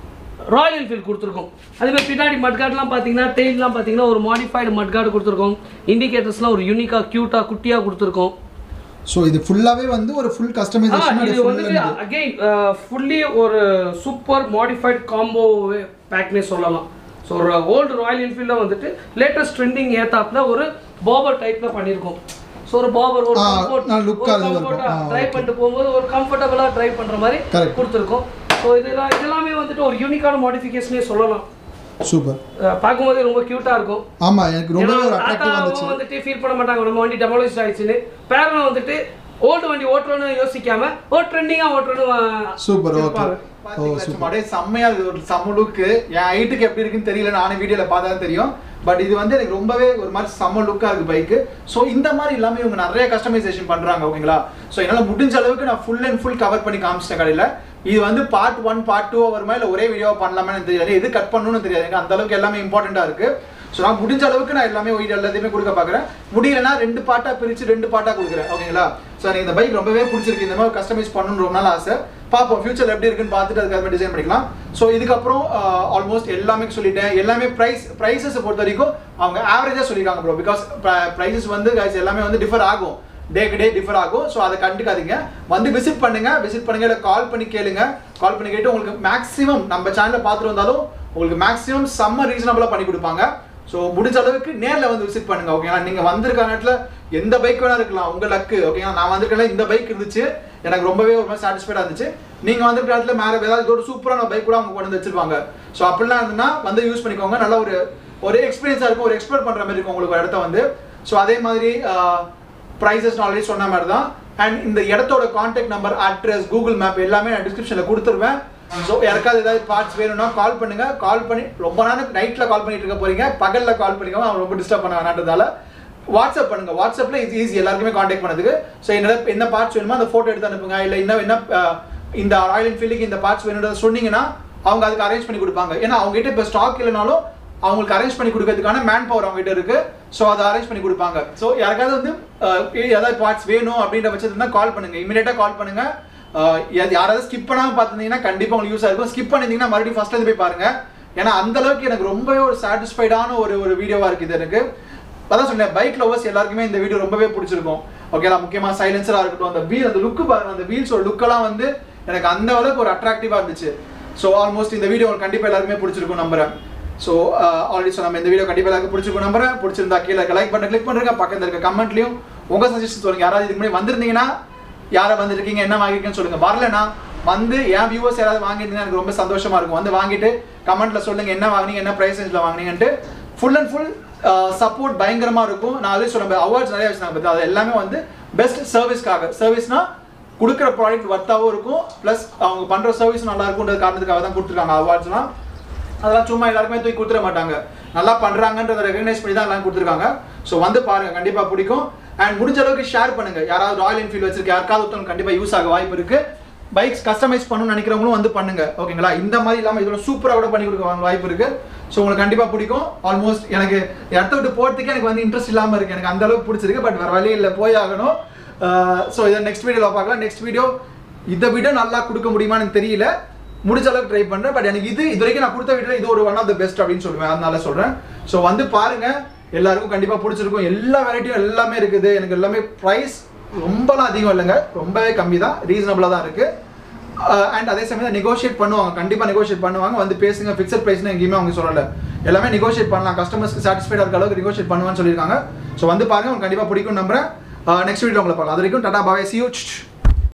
[SPEAKER 2] ராயல் என்ஃபீல்ட் கொடுத்துருக்கோம் அதே மாதிரி பின்னாடி மட்கார்ட்லாம் பார்த்தீங்கன்னா டெயில்லாம் பார்த்தீங்கன்னா ஒரு மாடிஃபைடு மட்கார்டு கொடுத்துருக்கோம் இண்டிகேட்டர்ஸ்லாம் ஒரு யூனிக்காக க்யூட்டாக குட்டியாக கொடுத்துருக்கோம்
[SPEAKER 1] ஸோ இது ஃபுல்லாவே வந்து ஒரு ஃபுல்
[SPEAKER 2] ஆ,
[SPEAKER 1] கஸ்டமைசேஷன்
[SPEAKER 2] இது வந்துட்டு அகைன் ஃபுல்லி ஒரு சூப்பர் மாடிஃபைட் காம்போ பேக்னே சொல்லலாம் ஸோ ஒரு ஓல்டு ராயல் என்ஃபீல்டில் வந்துட்டு லேட்டஸ்ட் ட்ரெண்டிங் ஏத்தாப்புல ஒரு பாபர் டைப்பில் பண்ணியிருக்கோம் ஸோ ஒரு பாபர் ஒரு
[SPEAKER 1] ஆ,
[SPEAKER 2] comfort-
[SPEAKER 1] நான் look
[SPEAKER 2] ஒரு
[SPEAKER 1] அது இருக்கும்.
[SPEAKER 2] comfort-ஆ
[SPEAKER 1] ஆ,
[SPEAKER 2] drive பண்ணிட்டு போகும்போது ஒரு கம்ஃபர்டபுளாக ட்ரைவ் பண்ணுற மாதிரி
[SPEAKER 1] Correct.
[SPEAKER 2] கொடுத்துருக்கோம் ஸோ இதெல்லாம் இதெல்லாமே வந்துட்டு ஒரு யூனிக்கான மாடிஃபிகேஷனே சொல்லலாம்
[SPEAKER 1] சூப்பர்
[SPEAKER 2] அஹ் பார்க்கும்போதே ரொம்ப க்யூட்டாக இருக்கும்
[SPEAKER 1] ஆமா எனக்கு ரொம்ப
[SPEAKER 2] ஏன்னா
[SPEAKER 1] ஒரு அட்ராக்டிவ்
[SPEAKER 2] தாத்தாவும்
[SPEAKER 1] இருந்துச்சு
[SPEAKER 2] வந்துட்டு ஃபீல் பண்ண மாட்டாங்க நம்ம வண்டி டெமாலிஸ்ட் ஆயிடுச்சுன்னு பேரனும் வந்துட்டு ஓல்டு வண்டி ஓட்டுறோன்னு யோசிக்காம ஓ ட்ரெண்டிங்காக ஓட்டுறோன்னு
[SPEAKER 3] சூப்பர் ஓகே
[SPEAKER 2] இருப்பாங்க.
[SPEAKER 3] ஓ
[SPEAKER 1] பாத்தீங்களா,
[SPEAKER 3] சூப்பர்
[SPEAKER 1] சும்மா அப்படியே செம்மையா இருக்கு ஒரு செம்ம லுக்கு என் ஹைட்டுக்கு எப்படி இருக்குன்னு தெரியல நானும் வீடியோல பார்த்தா தான் தெரியும் பட் இது வந்து எனக்கு ரொம்பவே ஒரு மாதிரி செம்ம லுக்கா இருக்கு பைக்கு ஸோ இந்த மாதிரி இல்லாம இவங்க நிறைய கஸ்டமைசேஷன் பண்றாங்க ஓகேங்களா ஸோ என்னால முடிஞ்ச அளவுக்கு நான் ஃபுல் அண்ட் ஃபுல் கவர் பண்ணி காமிச்சிட்டேன் கடையில இது வந்து பார்ட் ஒன் பார்ட் டூ வருமா இல்லை ஒரே வீடியோ பண்ணலாமே எனக்கு தெரியாது எது கட் பண்ணணும்னு தெரியாது எனக்கு அந்த அளவுக்கு எல்லாமே இம்பார்ட்டண்டா இருக்கு ஸோ நான் முடிஞ்ச அளவுக்கு நான் எல்லாமே வீடியோ எல்லாத்தையுமே கொடுக்க பார்க்குறேன் முடியலன்னா ரெண்டு பாட்டா பிரிச்சு ரெண்டு பாட்டா கொடுக்குறேன் ஓகேங்களா ஸோ எனக்கு இந்த பைக் ரொம்பவே பிடிச்சிருக்கு இந்த மாதிரி கஸ்டமைஸ் பண்ணணும்னு ரொம்ப நாள் ஆசை பார்ப்போம் ஃபியூச்சர் எப்படி இருக்குன்னு பார்த்துட்டு அதுக்காக டிசைன் பண்ணிக்கலாம் ஸோ இதுக்கப்புறம் ஆல்மோஸ்ட் எல்லாமே சொல்லிட்டேன் எல்லாமே ப்ரைஸ் ப்ரைஸஸ் பொறுத்த வரைக்கும் அவங்க ஆவரேஜாக சொல்லியிருக்காங்க ப்ரோ பிகாஸ் ப்ரைஸஸ் வந்து guys எல்லாமே வந்து டிஃபர் ஆகும் டேக்கு டே டிஃபர் ஆகும் ஸோ அதை கண்டுக்காதீங்க வந்து விசிட் பண்ணுங்க விசிட் பண்ணுங்க இல்லை கால் பண்ணி கேளுங்க கால் பண்ணி கேட்டு உங்களுக்கு மேக்ஸிமம் நம்ம சேனலில் பார்த்துட்டு வந்தாலும் உங்களுக்கு மேக்ஸிமம் செம்ம ரீசனபிளாக பண்ணி கொடுப்பாங்க ஸோ முடிஞ்ச அளவுக்கு நேரில் வந்து விசிட் பண்ணுங்க ஓகேங்களா நீங்கள் வந்திருக்க நேரத்தில் எந்த பைக் வேணா இருக்கலாம் உங்க லக்கு ஓகேங்களா நான் வந்திருக்கேன் இந்த பைக் இருந்துச்சு எனக்கு ரொம்பவே ஒரு மாதிரி சாட்டிஸ்ஃபைடாக இருந்துச்சு நீங்கள் வந்திருக்க நேரத்தில் மேலே ஏதாவது இதோட சூப்பரான பைக் கூட அவங்க கொண்டு வந்து வச்சிருப்பாங்க ஸோ அப்படிலாம் இருந்ததுன்னா வந்து யூஸ் பண்ணிக்கோங்க நல்ல ஒரு ஒரு எக்ஸ்பீரியன்ஸாக இருக்கும் ஒரு எக்ஸ்ப்ளோர் பண்ணுற மாதிரி இருக்கும் உங்களுக்கு ஒரு இடத்த வந்து ஸோ அதே மாதிரி ப்ரைஸஸ் நான் ஆல்ரெடி சொன்ன மாதிரி தான் அண்ட் இந்த இடத்தோட contact number address Google map எல்லாமே நான் டிஸ்கிரிப்ஷனில் கொடுத்துருவேன் ஸோ யாருக்காவது ஏதாவது பார்ட்ஸ் வேணும்னா கால் பண்ணுங்க கால் பண்ணி ரொம்ப நேரம் நைட்டில் கால் பண்ணிட்டு இருக்க போறீங்க பகலில் கால் பண்ணிக்கோங்க அவன் ரொம்ப டிஸ்டர்ப் பண்ண வேணான்றதால வாட்ஸ்அப் பண்ணுங்க வாட்ஸ்அப்ல இது ஈஸி எல்லாருக்குமே காண்டாக்ட் பண்ணதுக்கு ஸோ என்ன என்ன பார்ட்ஸ் வேணுமோ அந்த ஃபோட்டோ எடுத்து அனுப்புங்க இல்லை இன்னும் என்ன அஹ், இந்த ராயல் என்ஃபீல்டுக்கு இந்த பார்ட்ஸ் வேணுன்றத சொன்னீங்கன்னா அவங்க அதுக்கு அரேஞ்ச் பண்ணி கொடுப்பாங்க ஏன்னா அவங்க கிட்ட இப்போ ஸ்டாக் இல்லைனாலும் அவங்களுக்கு அரேஞ்ச் பண்ணி கொடுக்கறதுக்கான மேன் பவர் அவங்க கிட்ட இருக்கு ஸோ அதை அரேஞ்ச் பண்ணி கொடுப்பாங்க ஸோ யாருக்காவது வந்து அஹ், ஏதாவது பார்ட்ஸ் வேணும் அப்படின்ற பட்சத்துல தான் கால் பண்ணுங்க இமீடியட்டா கால் பண்ணுங்க அஹ், யா- யாராவது ஸ்கிப் பண்ணாம பார்த்துருந்தீங்கன்னா கண்டிப்பா உங்களுக்கு யூஸ் ஆயிருக்கும் ஸ்கிப் பண்ணிருந்தீங்கன்னா மறுபடியும் ஃபர்ஸ்ட்ல இருந்து போய் பாருங்க ஏன்னா அந்த அளவுக்கு எனக்கு ரொம்பவே ஒரு சாட்டிஸ்ஃபைடான ஒரு ஒரு வீடியோவா இருக்கு இது எனக்கு அதான் சொன்னேன் பைக் லவர்ஸ் எல்லாருக்குமே இந்த வீடியோ ரொம்பவே பிடிச்சிருக்கும் ஓகேலா முக்கியமா சைலன்சரா இருக்கட்டும் அந்த வீல் அந்த லுக்கு பாருங்க அந்த வீல்ஸோட லுக்கெல்லாம் வந்து எனக்கு அந்த அளவுக்கு ஒரு அட்ராக்டிவா இருந்துச்சு ஸோ ஆல்மோஸ்ட் இந்த வீடியோ உங்களுக்கு கண்டிப்பா எல்லாருக்குமே பிடிச்சிருக்கும் நம்புறேன் ஸோ ஆல்ரெடி சொன்ன இந்த வீடியோ கண்டிப்பா எல்லாருக்கும் பிடிச்சிருக்கும் நம்புறேன் பிடிச்சிருந்தா கீழே இருக்க லைக் பண்ண கிளிக் பண்ணுங்க பக்கத்துல இருக்க கமெண்ட்லயும் உங்க சஜஷன் சொல்லுங்க யாராவது இதுக்கு முன்னாடி வந்திருந்தீங்கன்னா யாரை வந்திருக்கீங்க என்ன வாங்கிருக்கீங்கன்னு சொல்லுங்க வரலனா வந்து என் வியூவர்ஸ் யாராவது வாங்கியிருந்தீங்கன்னா எனக்கு ரொம்ப சந்தோஷமா இருக்கும் வந்து வாங்கிட்டு கமெண்ட்ல சொல்லுங்க என்ன வாங்குனீங்க என்ன பிரைஸ் ரேஞ்சில் வாங்குனீங்கன்ட்டு ஃபுல் அண்ட் ஃபுல் சப்போர்ட் பயங்கரமா இருக்கும் நான் அதே சொன்ன அவார்ட்ஸ் நிறைய வச்சுருந்தாங்க பத்தி அது எல்லாமே வந்து பெஸ்ட் சர்வீஸ்க்காக சர்வீஸ்னா கொடுக்குற ப்ராடக்ட் ஒர்த்தாகவும் இருக்கும் ப்ளஸ் அவங்க பண்ற சர்வீஸ் நல்லா இருக்கும்ன்ற காரணத்துக்காக தான் கொடுத்துருக்காங்க அவார்ட்ஸ்லாம் அதெல்லாம் சும்மா எல்லாருக்குமே தூக்கி கொடுத்துட மாட்டாங்க நல்லா பண்றாங்கன்றத ரெகனைஸ் பண்ணி தான் எல்லாம் கொடுத்துருக்காங்க ஸோ வந்து பாருங்க கண்டிப்பா பிடிக்கும் அண்ட் முடிஞ்ச அளவுக்கு ஷேர் பண்ணுங்க யாராவது ராயல் என்ஃபீல்டு வச்சிருக்க யாருக்காவது ஒருத்தவங்க கண்டிப்பா யூஸ் ஆக வாய்ப்பு இருக்கு பைக்ஸ் கஸ்டமைஸ் பண்ணணும்னு நினைக்கிறவங்களும் வந்து பண்ணுங்க ஓகேங்களா இந்த மாதிரி இல்லாம இதோட சூப்பரா கூட பண்ணி கொடுக்க வாங்க வாய்ப்பு இருக்கு ஸோ உங்களுக்கு கண்டிப்பா பிடிக்கும் ஆல்மோஸ்ட் எனக்கு இடத்த விட்டு போறதுக்கே எனக்கு வந்து இன்ட்ரெஸ்ட் இல்லாம இருக்கு எனக்கு அந்த அளவுக்கு பிடிச்சிருக்கு பட் வேற வழி இல்லை போய் ஆகணும் ஸோ இதை நெக்ஸ்ட் வீடியோவில் பார்க்கலாம் நெக்ஸ்ட் வீடியோ இதை விட நல்லா கொடுக்க முடியுமான்னு எனக்கு தெரியல முடிஞ்ச அளவுக்கு ட்ரை பண்றேன் பட் எனக்கு இது இது வரைக்கும் நான் கொடுத்த வீடியோ இது ஒரு ஒன் ஆஃப் த பெஸ்ட் அப்படின்னு சொல்லுவேன் அதனால சொல்றேன் ஸோ வந்து பாருங்க எல்லாருக்கும் கண்டிப்பா பிடிச்சிருக்கும் எல்லா வெரைட்டியும் எல்லாமே இருக்குது எனக்கு எல்லாமே ப்ரைஸ் ரொம்பலாம் அதிகம் இல்லைங்க ரொம்பவே கம்மி தான் ரீசனபிளாக தான் இருக்கு அண்ட் அதே சமயம் நெகோஷியேட் பண்ணுவாங்க கண்டிப்பா நெகோஷியேட் பண்ணுவாங்க வந்து பேசுங்க ஃபிக்ஸட் ப்ரைஸ்னு எங்கேயுமே அவங்க சொல்லல எல்லாமே நெகோஷியேட் பண்ணலாம் கஸ்டமர்ஸ்க்கு சாட்டிஸ்ஃபைடாக இருக்க அளவுக்கு நெகோஷியேட் பண்ணுவான்னு சொல்லியிருக்காங்க ஸோ வந்து பாருங்க உங்களுக்கு கண்டிப்பா பிடிக்கும் நம்புறேன் நெக்ஸ்ட் வீடியோ உங்களை பார்க்கலாம் அது வரைக்கும் டாடா பாய் சி யூ